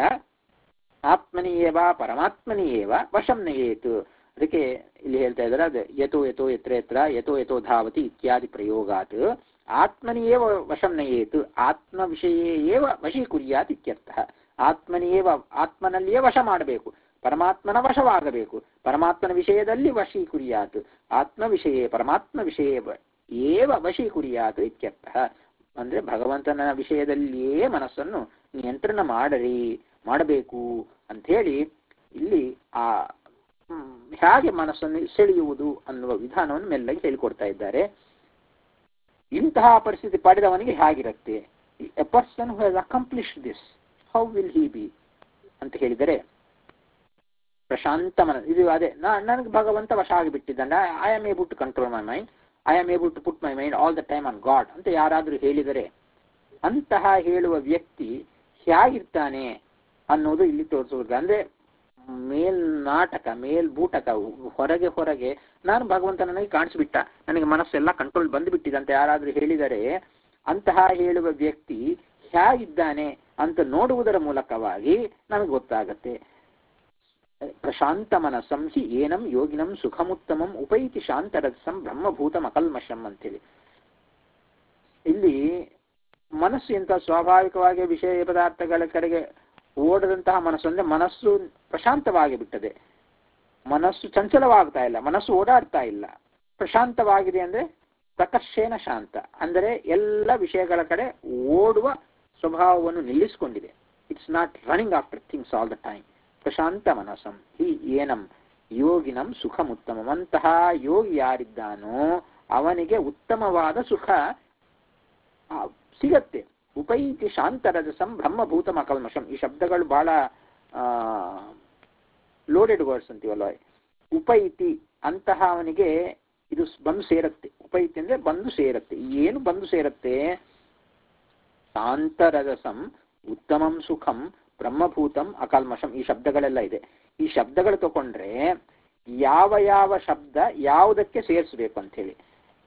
ಆತ್ಮನಿಯೇವ ಪರಮಾತ್ಮನಿಯೇವ ವಶಂ ನಯೇತು ಅದಕ್ಕೆ ಇಲ್ಲಿ ಹೇಳ್ತಾ ಇದ್ದಾರೆ ಅದು ಯಥೋ ಯಥೋ ಎತ್ರ ಎತ್ರ ಯಥೋ ಯಥೋ ಧಾವತಿ ಇತ್ಯಾದಿ ಪ್ರಯೋಗಾತ್ ಆತ್ಮನಿಯೇವ ವಶಂ ನಯೇತು ಆತ್ಮ ವಿಷಯೇ ಏವ ವಶೀಕುರ್ಯಾತ್ ಇತ್ಯರ್ಥ ಆತ್ಮನಿಯೇವ ಆತ್ಮನಲ್ಲಿಯೇ ವಶ ಮಾಡಬೇಕು ಪರಮಾತ್ಮನ ವಶವಾಗಬೇಕು ಪರಮಾತ್ಮನ ವಿಷಯದಲ್ಲಿ ವಶೀಕುರ್ಯಾತ್ ಆತ್ಮ ವಿಷಯ ಪರಮಾತ್ಮ ವಿಷಯ ಏವ ವಶೀಕುರ್ಯಾತ್ ಇತ್ಯರ್ಥ ಅಂದ್ರೆ ಭಗವಂತನ ವಿಷಯದಲ್ಲಿಯೇ ಮನಸ್ಸನ್ನು ನಿಯಂತ್ರಣ ಮಾಡರಿ ಮಾಡಬೇಕು ಅಂತ ಹೇಳಿ ಇಲ್ಲಿ ಆ ಹೇಗೆ ಮನಸ್ಸನ್ನು ಸೆಳೆಯುವುದು ಅನ್ನುವ ವಿಧಾನವನ್ನು ಮೆಲ್ಲಗೆ ಹೇಳಿಕೊಡ್ತಾ ಇದ್ದಾರೆ ಇಂತಹ ಪರಿಸ್ಥಿತಿ ಪಡೆದವನಿಗೆ ಹೇಗಿರುತ್ತೆ a person who has accomplish this how will he be ಅಂತ ಹೇಳಿದರೆ ಪ್ರಶಾಂತ ಮನ ಇದು ಅದೇ ನನಗೆ ಭಗವಂತ ವಶ ಆಗಿಬಿಟ್ಟಿದ್ದಾನೆ I am able to control my mind I am able to put my mind all the time on God ಅಂತ ಯಾರಾದರೂ ಹೇಳಿದರೆ ಅಂತಹ ಹೇಳುವ ವ್ಯಕ್ತಿ ಹೇಗಿರ್ತಾನೆ ಅನ್ನೋದು ಇಲ್ಲಿ ತೋರಿಸುವುದು ಅಂದ್ರೆ ಮೇಲ್ನಾಟಕ ಮೇಲ್ಬೂಟಕ ಹೊರಗೆ ಹೊರಗೆ ನಾನು ಭಗವಂತ ನನಗೆ ಕಾಣಿಸ್ಬಿಟ್ಟ ನನಗೆ ಮನಸ್ಸೆಲ್ಲ ಕಂಟ್ರೋಲ್ ಬಂದುಬಿಟ್ಟಿದೆ ಅಂತ ಯಾರಾದರೂ ಹೇಳಿದರೆ ಅಂತಹ ಹೇಳುವ ವ್ಯಕ್ತಿ ಹೇಗಿದ್ದಾನೆ ಅಂತ ನೋಡುವುದರ ಮೂಲಕವಾಗಿ ನಮಗೆ ಗೊತ್ತಾಗತ್ತೆ ಪ್ರಶಾಂತ ಮನಸ್ಸಂ ಹಿ ಏನಂ ಯೋಗಿನಂ ಸುಖಮುತ್ತಮಂ ಉಪೈತಿ ಶಾಂತರಸಂ ಬ್ರಹ್ಮಭೂತಂ ಅಕಲ್ಮಷಂ ಅಂತೇಳಿ ಇಲ್ಲಿ ಮನಸ್ಸು ಇಂಥ ಸ್ವಾಭಾವಿಕವಾಗಿ ವಿಷಯ ಪದಾರ್ಥಗಳ ಕಡೆಗೆ ಓಡದಂತಹ ಮನಸ್ಸು ಅಂದ್ರೆ ಮನಸ್ಸು ಪ್ರಶಾಂತವಾಗಿ ಬಿಟ್ಟದೆ ಮನಸ್ಸು ಚಂಚಲವಾಗ್ತಾ ಇಲ್ಲ ಮನಸ್ಸು ಓಡಾಡ್ತಾ ಇಲ್ಲ ಪ್ರಶಾಂತವಾಗಿದೆ ಅಂದ್ರೆ ಪ್ರಕರ್ಷೇನ ಶಾಂತ ಅಂದರೆ ಎಲ್ಲ ವಿಷಯಗಳ ಕಡೆ ಓಡುವ ಸ್ವಭಾವವನ್ನು ನಿಲ್ಲಿಸಿಕೊಂಡಿದೆ it's not running after things all the time ಪ್ರಶಾಂತ ಮನಸ್ಸಂ ಹಿ ಏನಂ ಯೋಗಿನಂ ಸುಖಮುತ್ತಮಂ ಅಂತಹ ಯೋಗಿ ಯಾರಿದ್ದಾನೋ ಅವನಿಗೆ ಉತ್ತಮವಾದ ಸುಖ ಆ, ಸಿಗತ್ತೆ ಉಪೈತಿ ಶಾಂತರಜಸಂ ಬ್ರಹ್ಮಭೂತಂ ಅಕಲ್ಮಷಂ ಈ ಶಬ್ದಗಳು ಬಹಳ ಲೋಡೆಡ್ ವರ್ಡ್ಸ್ ಅಂತೀವಲ್ಲ ಉಪೈತಿ ಅಂತಹ ಅವನಿಗೆ ಇದು ಸ್- ಬಂದು ಸೇರತ್ತೆ ಉಪೈತಿ ಅಂದ್ರೆ ಬಂದು ಸೇರತ್ತೆ ಏನು ಬಂದು ಸೇರತ್ತೆ ಶಾಂತರಜಸಂ ಉತ್ತಮಂ ಸುಖಂ ಬ್ರಹ್ಮಭೂತಂ ಅಕಲ್ಮಷಂ ಈ ಶಬ್ದಗಳೆಲ್ಲ ಇದೆ ಈ ಶಬ್ದಗಳು ತಗೊಂಡ್ರೆ ಯಾವ ಯಾವ ಶಬ್ದ ಯಾವುದಕ್ಕೆ ಸೇರಿಸಬೇಕು ಅಂತ ಹೇಳಿ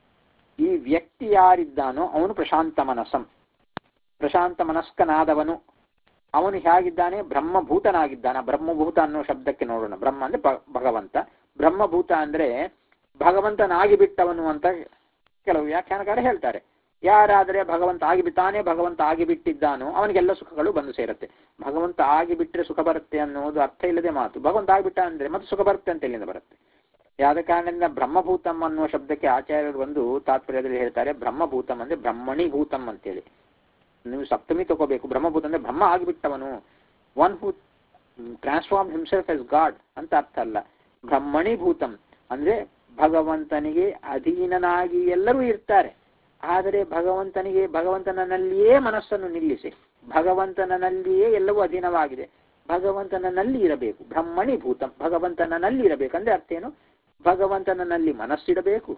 ಈ ವ್ಯಕ್ತಿ ಯಾರಿದ್ದಾನೋ ಅವನು ಪ್ರಶಾಂತ ಮನಸ್ಸಂ ಪ್ರಶಾಂತ ಮನಸ್ಕನಾದವನು ಅವನು ಹೇಗಿದ್ದಾನೆ ಬ್ರಹ್ಮಭೂತನಾಗಿದ್ದಾನ ಬ್ರಹ್ಮಭೂತ ಅನ್ನೋ ಶಬ್ದಕ್ಕೆ ನೋಡೋಣ ಬ್ರಹ್ಮ ಅಂದ್ರೆ ಭ- ಭಗವಂತ ಬ್ರಹ್ಮಭೂತ ಅಂದ್ರೆ ಭಗವಂತನಾಗಿ ಬಿಟ್ಟವನು ಅಂತ ಕೆಲವು ವ್ಯಾಖ್ಯಾನಕಾರ ಹೇಳ್ತಾರೆ ಯಾರಾದರೆ ಭಗವಂತ ಆಗಿಬಿ ತಾನೇ ಭಗವಂತ ಆಗಿಬಿಟ್ಟಿದ್ದಾನೋ ಅವನಿಗೆಲ್ಲ ಸುಖಗಳು ಬಂದು ಸೇರುತ್ತೆ ಭಗವಂತ ಆಗಿಬಿಟ್ರೆ ಸುಖ ಬರುತ್ತೆ ಅನ್ನೋದು ಅರ್ಥ ಇಲ್ಲದೆ ಮಾತು ಭಗವಂತ ಆಗಿಬಿಟ್ಟ ಅಂದ್ರೆ ಮತ್ತೆ ಸುಖ ಬರುತ್ತೆ ಅಂತ ಎಲ್ಲಿಂದ ಬರುತ್ತೆ ಯಾದ ಕಾರಣದಿಂದ ಬ್ರಹ್ಮಭೂತಂ ಅನ್ನುವ ಶಬ್ದಕ್ಕೆ ಆಚಾರ್ಯರು ಒಂದು ತಾತ್ಪರ್ಯದಲ್ಲಿ ಹೇಳ್ತಾರೆ ಬ್ರಹ್ಮಭೂತಂ ಅಂದ್ರೆ ಬ್ರಹ್ಮಣಿ ಭೂತಂ ಅಂತೇಳಿ ನೀವು ಸಪ್ತಮಿ ತಗೋಬೇಕು ಬ್ರಹ್ಮಭೂತ ಅಂದ್ರೆ ಬ್ರಹ್ಮ ಆಗಿಬಿಟ್ಟವನು one who transform himself as God ಅಂತ ಅರ್ಥ ಅಲ್ಲ ಬ್ರಹ್ಮಣಿ ಭೂತಂ ಅಂದ್ರೆ ಭಗವಂತನಿಗೆ ಅಧೀನನಾಗಿ ಎಲ್ಲರೂ ಇರ್ತಾರೆ ಆದರೆ ಭಗವಂತನಿಗೆ ಭಗವಂತನಲ್ಲಿಯೇ ಮನಸ್ಸನ್ನು ನಿಲ್ಲಿಸಿ ಭಗವಂತನಲ್ಲಿಯೇ ಎಲ್ಲವೂ ಅಧೀನವಾಗಿದೆ ಭಗವಂತನಲ್ಲಿ ಇರಬೇಕು ಬ್ರಹ್ಮಣಿ ಭೂತಂ ಭಗವಂತನಲ್ಲಿ ಇರಬೇಕು ಅಂದ್ರೆ ಅರ್ಥ ಏನು ಭಗವಂತನಲ್ಲಿ ಮನಸ್ಸಿಡಬೇಕು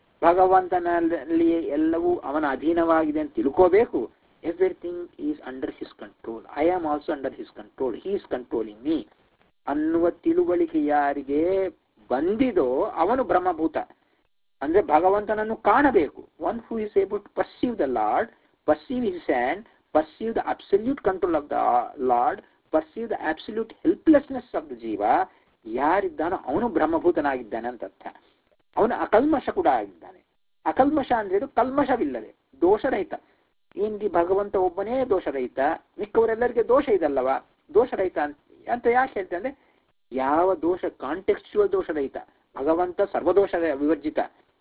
ಭಗವಂತನಲ್ಲಿ ಎಲ್ಲವೂ ಅವನ ಅಧೀನವಾಗಿದೆ ಅಂತ ತಿಳ್ಕೋಬೇಕು everything is under his control I am also under his control he is controlling me ಅನ್ನುವ ತಿಳುವಳಿಕೆ ಯಾರಿಗೆ ಬಂದಿದೋ ಅವನು ಬ್ರಹ್ಮಭೂತ ಅಂದ್ರೆ ಭಗವಂತನನ್ನು ಕಾಣಬೇಕು one who is able to perceive the Lord perceive his hand perceive the absolute control of the Lord perceive the absolute helplessness of the ಜೀವ ಯಾರಿದ್ದಾನೋ ಅವನು ಬ್ರಹ್ಮಭೂತನಾಗಿದ್ದಾನೆ ಅಂತ ಅರ್ಥ ಅವನು ಅಕಲ್ಮಶ ಕೂಡ ಆಗಿದ್ದಾನೆ ಅಕಲ್ಮಶ ಅಂದ್ರೆ ಇದು ಕಲ್ಮಶವಿಲ್ಲದೆ ದೋಷರಹಿತ ಏನ್ರಿ ಭಗವಂತ ಒಬ್ಬನೇ ದೋಷರಹಿತ ಮಿಕ್ಕವರೆಲ್ಲರಿಗೆ ದೋಷ ಇದಲ್ಲವ ದೋಷರಹಿತ ಅಂತ ಅಂತ ಯಾಕೆ ಹೇಳ್ತೆ ಅಂದ್ರೆ ಯಾವ ದೋಷ ಕಾಂಟೆಕ್ಸ್ಚುವಲ್ ದೋಷರಹಿತ ಭಗವಂತ ಸರ್ವದೋಷ ವಿವರ್ಜಿತ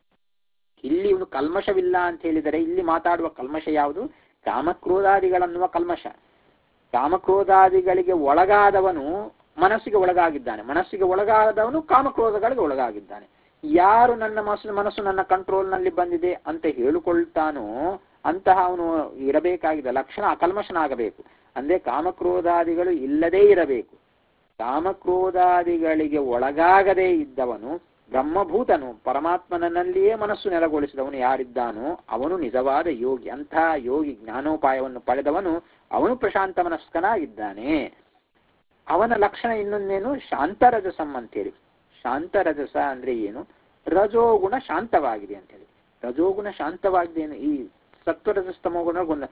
ಇಲ್ಲಿ ಇವನು ಕಲ್ಮಶವಿಲ್ಲ ಅಂತ ಹೇಳಿದರೆ ಇಲ್ಲಿ ಮಾತಾಡುವ ಕಲ್ಮಶ ಯಾವುದು ಕಾಮಕ್ರೋಧಾದಿಗಳನ್ನುವ ಕಲ್ಮಶ ಕಾಮಕ್ರೋಧಾದಿಗಳಿಗೆ ಒಳಗಾದವನು ಮನಸ್ಸಿಗೆ ಒಳಗಾಗಿದ್ದಾನೆ ಮನಸ್ಸಿಗೆ ಒಳಗಾದವನು ಕಾಮಕ್ರೋಧಗಳಿಗೆ ಒಳಗಾಗಿದ್ದಾನೆ ಯಾರು ನನ್ನ ಮನಸ್ಸು ಮನಸ್ಸು ನನ್ನ ಕಂಟ್ರೋಲ್ನಲ್ಲಿ ಬಂದಿದೆ ಅಂತ ಹೇಳಿಕೊಳ್ತಾನೋ ಅಂತಹ ಅವನು ಇರಬೇಕಾಗಿದ್ದ ಲಕ್ಷಣ ಅಕಲ್ಮಶನಾಗಬೇಕು ಅಂದ್ರೆ ಕಾಮಕ್ರೋಧಾದಿಗಳು ಇಲ್ಲದೇ ಇರಬೇಕು ಕಾಮಕ್ರೋಧಾದಿಗಳಿಗೆ ಒಳಗಾಗದೇ ಇದ್ದವನು ಬ್ರಹ್ಮಭೂತನು ಪರಮಾತ್ಮನಲ್ಲಿಯೇ ಮನಸ್ಸು ನೆಲೆಗೊಳಿಸಿದವನು ಯಾರಿದ್ದಾನೋ ಅವನು ನಿಜವಾದ ಯೋಗಿ ಅಂತಹ ಯೋಗಿ ಜ್ಞಾನೋಪಾಯವನ್ನು ಪಡೆದವನು ಅವನು ಪ್ರಶಾಂತ ಮನಸ್ಕನಾಗಿದ್ದಾನೆ ಅವನ ಲಕ್ಷಣ ಇನ್ನೊಂದೇನು ಶಾಂತರಜಸಂ ಅಂತೇಳಿ ಶಾಂತರಜಸ ಅಂದ್ರೆ ಏನು ರಜೋಗುಣ ಶಾಂತವಾಗಿದೆ ಅಂತೇಳಿ ರಜೋಗುಣ ಶಾಂತವಾಗಿದೆ ಏನು ಈ ಸತ್ವರಜಸ್ ತಮೋಗುಣ ಗುಣ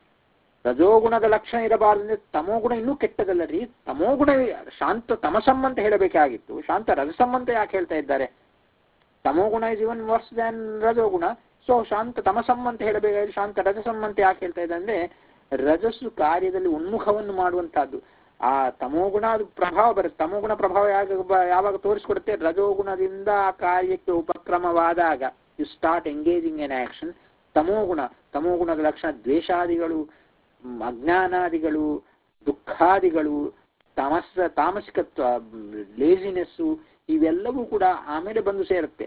ರಜೋಗುಣದ ಲಕ್ಷಣ ಇರಬಾರದು ಅಂದ್ರೆ ತಮೋಗುಣ ಇನ್ನೂ ಕೆಟ್ಟದಲ್ಲ ರೀ ತಮೋಗುಣ ಶಾಂತ ತಮಸಂ ಅಂತ ಹೇಳಬೇಕಾಗಿತ್ತು ಶಾಂತ ರಜಸಂ ಅಂತ ಯಾಕೆ ಹೇಳ್ತಾ ಇದ್ದಾರೆ ತಮೋಗುಣ ಇಸ್ ಇವನ್ ವರ್ಸ್ ದ್ಯಾನ್ ರಜೋಗುಣ ಸೊ ಶಾಂತ ತಮಸಂ ಅಂತ ಹೇಳಬೇಕಾಗಿ ಶಾಂತ ರಜಸಂ ಅಂತ ಯಾಕೆ ಹೇಳ್ತಾ ಇದೆ ಅಂದ್ರೆ ರಜಸ್ಸು ಕಾರ್ಯದಲ್ಲಿ ಉನ್ಮುಖವನ್ನು ಮಾಡುವಂತಹದ್ದು ಆ ತಮೋಗುಣ ಅದು ಪ್ರಭಾವ ಬರುತ್ತೆ ತಮೋಗುಣ ಪ್ರಭಾವ ಯಾವಾಗ ಯಾವಾಗ ತೋರಿಸ್ಕೊಡುತ್ತೆ ರಜೋಗುಣದಿಂದ ಆ ಕಾರ್ಯಕ್ಕೆ ಉಪಕ್ರಮವಾದಾಗ you start engaging in action ತಮೋಗುಣ ತಮೋಗುಣದ ಲಕ್ಷಣ ದ್ವೇಷಾದಿಗಳು ಮ್, ಅಜ್ಞಾನಾದಿಗಳು ದುಃಖಾದಿಗಳು ತಾಮಸ ತಾಮಸಿಕತ್ವ ಲೇಜಿನೆಸ್ಸು ಇವೆಲ್ಲವೂ ಕೂಡ ಆಮೇಲೆ ಬಂದು ಸೇರುತ್ತೆ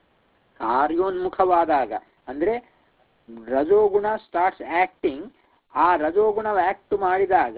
ಕಾರ್ಯೋನ್ಮುಖವಾದಾಗ ಅಂದ್ರೆ ರಜೋಗುಣ ಸ್ಟಾರ್ಟ್ಸ್ ಆಕ್ಟಿಂಗ್ ಆ ರಜೋಗುಣ ಆಕ್ಟ್ ಮಾಡಿದಾಗ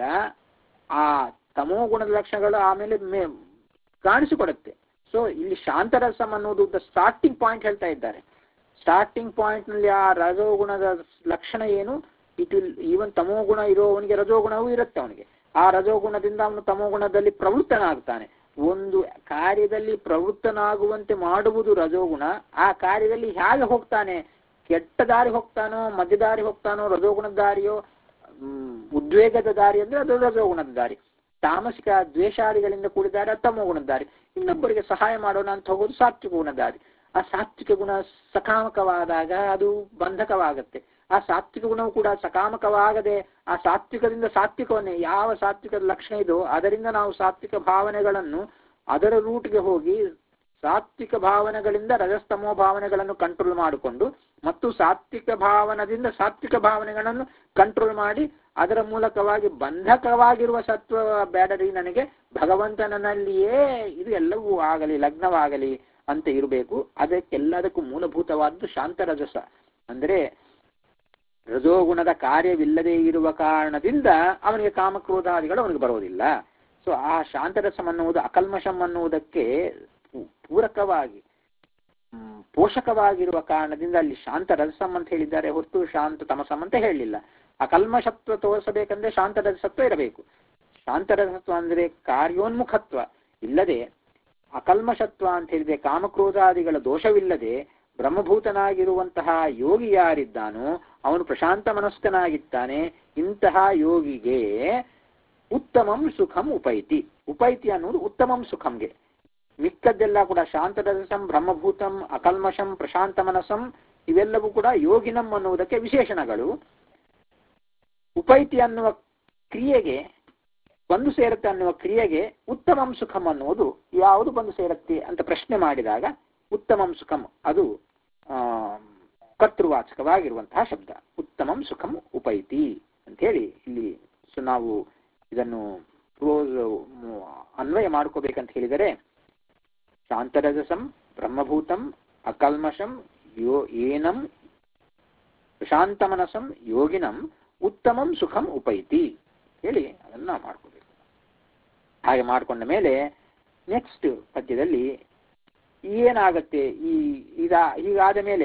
ಆ ತಮೋಗುಣದ ಲಕ್ಷಣಗಳು ಆಮೇಲೆ ಮೇ- ಕಾಣಿಸಿಕೊಡುತ್ತೆ ಸೊ ಇಲ್ಲಿ ಶಾಂತರಸಂ ಅನ್ನೋದು ದ ಸ್ಟಾರ್ಟಿಂಗ್ ಪಾಯಿಂಟ್ ಹೇಳ್ತಾ ಇದ್ದಾರೆ ಸ್ಟಾರ್ಟಿಂಗ್ ಪಾಯಿಂಟ್ ನಲ್ಲಿ ಆ ರಜೋಗುಣದ ಲಕ್ಷಣ ಏನು ಇಟ್ ವಿಲ್ ಈವನ್ ತಮೋಗುಣ ಇರೋವನಿಗೆ ರಜೋಗುಣವೂ ಇರುತ್ತೆ ಅವನಿಗೆ ಆ ರಜೋಗುಣದಿಂದ ಅವನು ತಮೋಗುಣದಲ್ಲಿ ಪ್ರವೃತ್ತನಾಗ್ತಾನೆ ಒಂದು ಕಾರ್ಯದಲ್ಲಿ ಪ್ರವೃತ್ತನಾಗುವಂತೆ ಮಾಡುವುದು ರಜೋಗುಣ ಆ ಕಾರ್ಯದಲ್ಲಿ ಹೇಗೆ ಹೋಗ್ತಾನೆ ಕೆಟ್ಟ ದಾರಿ ಹೋಗ್ತಾನೋ ಮಧ್ಯ ದಾರಿ ಹೋಗ್ತಾನೋ ರಜೋಗುಣದ ದಾರಿಯೋ ಹ್ಮ್, ಉದ್ವೇಗದ ದಾರಿ ಅಂದ್ರೆ ಅದು ರಜೋಗುಣದ ದಾರಿ ತಾಮಸಿಕ ದ್ವೇಷಾದಿಗಳಿಂದ ಕೂಡಿದ್ದಾರೆ ಅದು ತಮೋಗುಣದ ದಾರಿ ಇನ್ನೊಬ್ಬರಿಗೆ ಸಹಾಯ ಮಾಡೋಣ ಅಂತ ಹೋಗೋದು ಸಾತ್ವಿಕ ಗುಣದ ದಾರಿ ಆ ಸಾತ್ವಿಕ ಗುಣ ಸಕಾಮಕವಾದಾಗ ಅದು ಬಂಧಕವಾಗತ್ತೆ ಆ ಸಾತ್ವಿಕ ಗುಣವು ಕೂಡ ಸಕಾಮಕವಾಗದೆ ಆ ಸಾತ್ವಿಕದಿಂದ ಸಾತ್ವಿಕವನ್ನೇ ಯಾವ ಸಾತ್ವಿಕದ ಲಕ್ಷಣ ಇದೋ ಅದರಿಂದ ನಾವು ಸಾತ್ವಿಕ ಭಾವನೆಗಳನ್ನು ಅದರ ರೂಟ್ಗೆ ಹೋಗಿ ಸಾತ್ವಿಕ ಭಾವನೆಗಳಿಂದ ರಜಸ್ತಮೋ ಭಾವನೆಗಳನ್ನು ಕಂಟ್ರೋಲ್ ಮಾಡಿಕೊಂಡು ಮತ್ತು ಸಾತ್ವಿಕ ಭಾವನದಿಂದ ಸಾತ್ವಿಕ ಭಾವನೆಗಳನ್ನು ಕಂಟ್ರೋಲ್ ಮಾಡಿ ಅದರ ಮೂಲಕವಾಗಿ ಬಂಧಕವಾಗಿರುವ ಸತ್ವ ಬೇಡರಿ ನನಗೆ ಭಗವಂತನಲ್ಲಿಯೇ ಇದು ಎಲ್ಲವೂ ಆಗಲಿ ಲಗ್ನವಾಗಲಿ ಅಂತ ಇರಬೇಕು ಅದಕ್ಕೆಲ್ಲದಕ್ಕೂ ಮೂಲಭೂತವಾದ್ದು ಶಾಂತರಜಸ ಅಂದ್ರೆ ರಜೋಗುಣದ ಕಾರ್ಯವಿಲ್ಲದೆ ಇರುವ ಕಾರಣದಿಂದ ಅವನಿಗೆ ಕಾಮಕ್ರೋಧಾದಿಗಳು ಅವನಿಗೆ ಬರೋದಿಲ್ಲ ಸೊ ಆ ಶಾಂತರಸಂ ಅನ್ನುವುದು ಅಕಲ್ಮಷಂ ಅನ್ನುವುದಕ್ಕೆ ಪೂ- ಪೂರಕವಾಗಿ ಹ್ಮ್, ಪೋಷಕವಾಗಿರುವ ಕಾರಣದಿಂದ ಅಲ್ಲಿ ಶಾಂತ ರಜಸಂ ಅಂತ ಹೇಳಿದ್ದಾರೆ ಹೊರತು ಶಾಂತ ತಮಸಂ ಅಂತ ಹೇಳಲಿಲ್ಲ ಅಕಲ್ಮಷತ್ವ ತೋರಿಸಬೇಕಂದ್ರೆ ಶಾಂತ ರಜಸತ್ವ ಇರಬೇಕು ಶಾಂತ ರಜಸತ್ವ ಅಂದ್ರೆ ಕಾರ್ಯೋನ್ಮುಖತ್ವ ಇಲ್ಲದೆ ಅಕಲ್ಮಷತ್ವ ಅಂತ ಹೇಳಿದ್ರೆ ಕಾಮಕ್ರೋಧಾದಿಗಳ ದೋಷವಿಲ್ಲದೆ ಬ್ರಹ್ಮಭೂತನಾಗಿರುವಂತಹ ಯೋಗಿ ಯಾರಿದ್ದಾನೋ ಅವನು ಪ್ರಶಾಂತ ಮನಸ್ಕನಾಗಿದ್ದಾನೆ ಇಂತಹ ಯೋಗಿಗೆ ಉತ್ತಮಂ ಸುಖಂ ಉಪೈತಿ ಉಪೈತಿ ಅನ್ನೋದು ಉತ್ತಮಂ ಸುಖಂಗೆ ಮಿಕ್ಕದ್ದೆಲ್ಲ ಕೂಡ ಶಾಂತರಸಂ ಬ್ರಹ್ಮಭೂತಂ ಅಕಲ್ಮಷಂ ಪ್ರಶಾಂತ ಮನಸಂ ಇವೆಲ್ಲವೂ ಕೂಡ ಯೋಗಿನಂ ಅನ್ನುವುದಕ್ಕೆ ವಿಶೇಷಣಗಳು ಉಪೈತಿ ಅನ್ನುವ ಕ್ರಿಯೆಗೆ ಬಂದು ಸೇರುತ್ತೆ ಅನ್ನುವ ಕ್ರಿಯೆಗೆ ಉತ್ತಮಂ ಸುಖಂ ಅನ್ನುವುದು ಯಾವುದು ಬಂದು ಸೇರುತ್ತೆ ಅಂತ ಪ್ರಶ್ನೆ ಮಾಡಿದಾಗ ಉತ್ತಮಂ ಸುಖಂ ಅದು ಆ ಕರ್ತೃವಾಚಕವಾಗಿರುವಂತಹ ಶಬ್ದ ಉತ್ತಮಂ ಸುಖಂ ಉಪೈತಿ ಅಂತ ಹೇಳಿ ಇಲ್ಲಿ ಸೊ ನಾವು ಇದನ್ನು ಕ್ಲೋಸ್ ಅನ್ವಯ ಮಾಡ್ಕೋಬೇಕಂತ ಹೇಳಿದರೆ ಶಾಂತರಜಸಂ ಬ್ರಹ್ಮಭೂತಂ ಅಕಲ್ಮಷಂ ಯೋ ಏನಂ ಪ್ರಶಾಂತಮನಸಂ ಯೋಗಿನಂ ಉತ್ತಮಂ ಸುಖಂ ಉಪೈತಿ ಹೇಳಿ ಅದನ್ನ ನಾವು ಮಾಡ್ಕೋಬೇಕು ಹಾಗೆ ಮಾಡ್ಕೊಂಡ ಮೇಲೆ ನೆಕ್ಸ್ಟ್ ಪದ್ಯದಲ್ಲಿ ಏನಾಗತ್ತೆ ಈ ಇದ ಹೀಗಾದ ಮೇಲೆ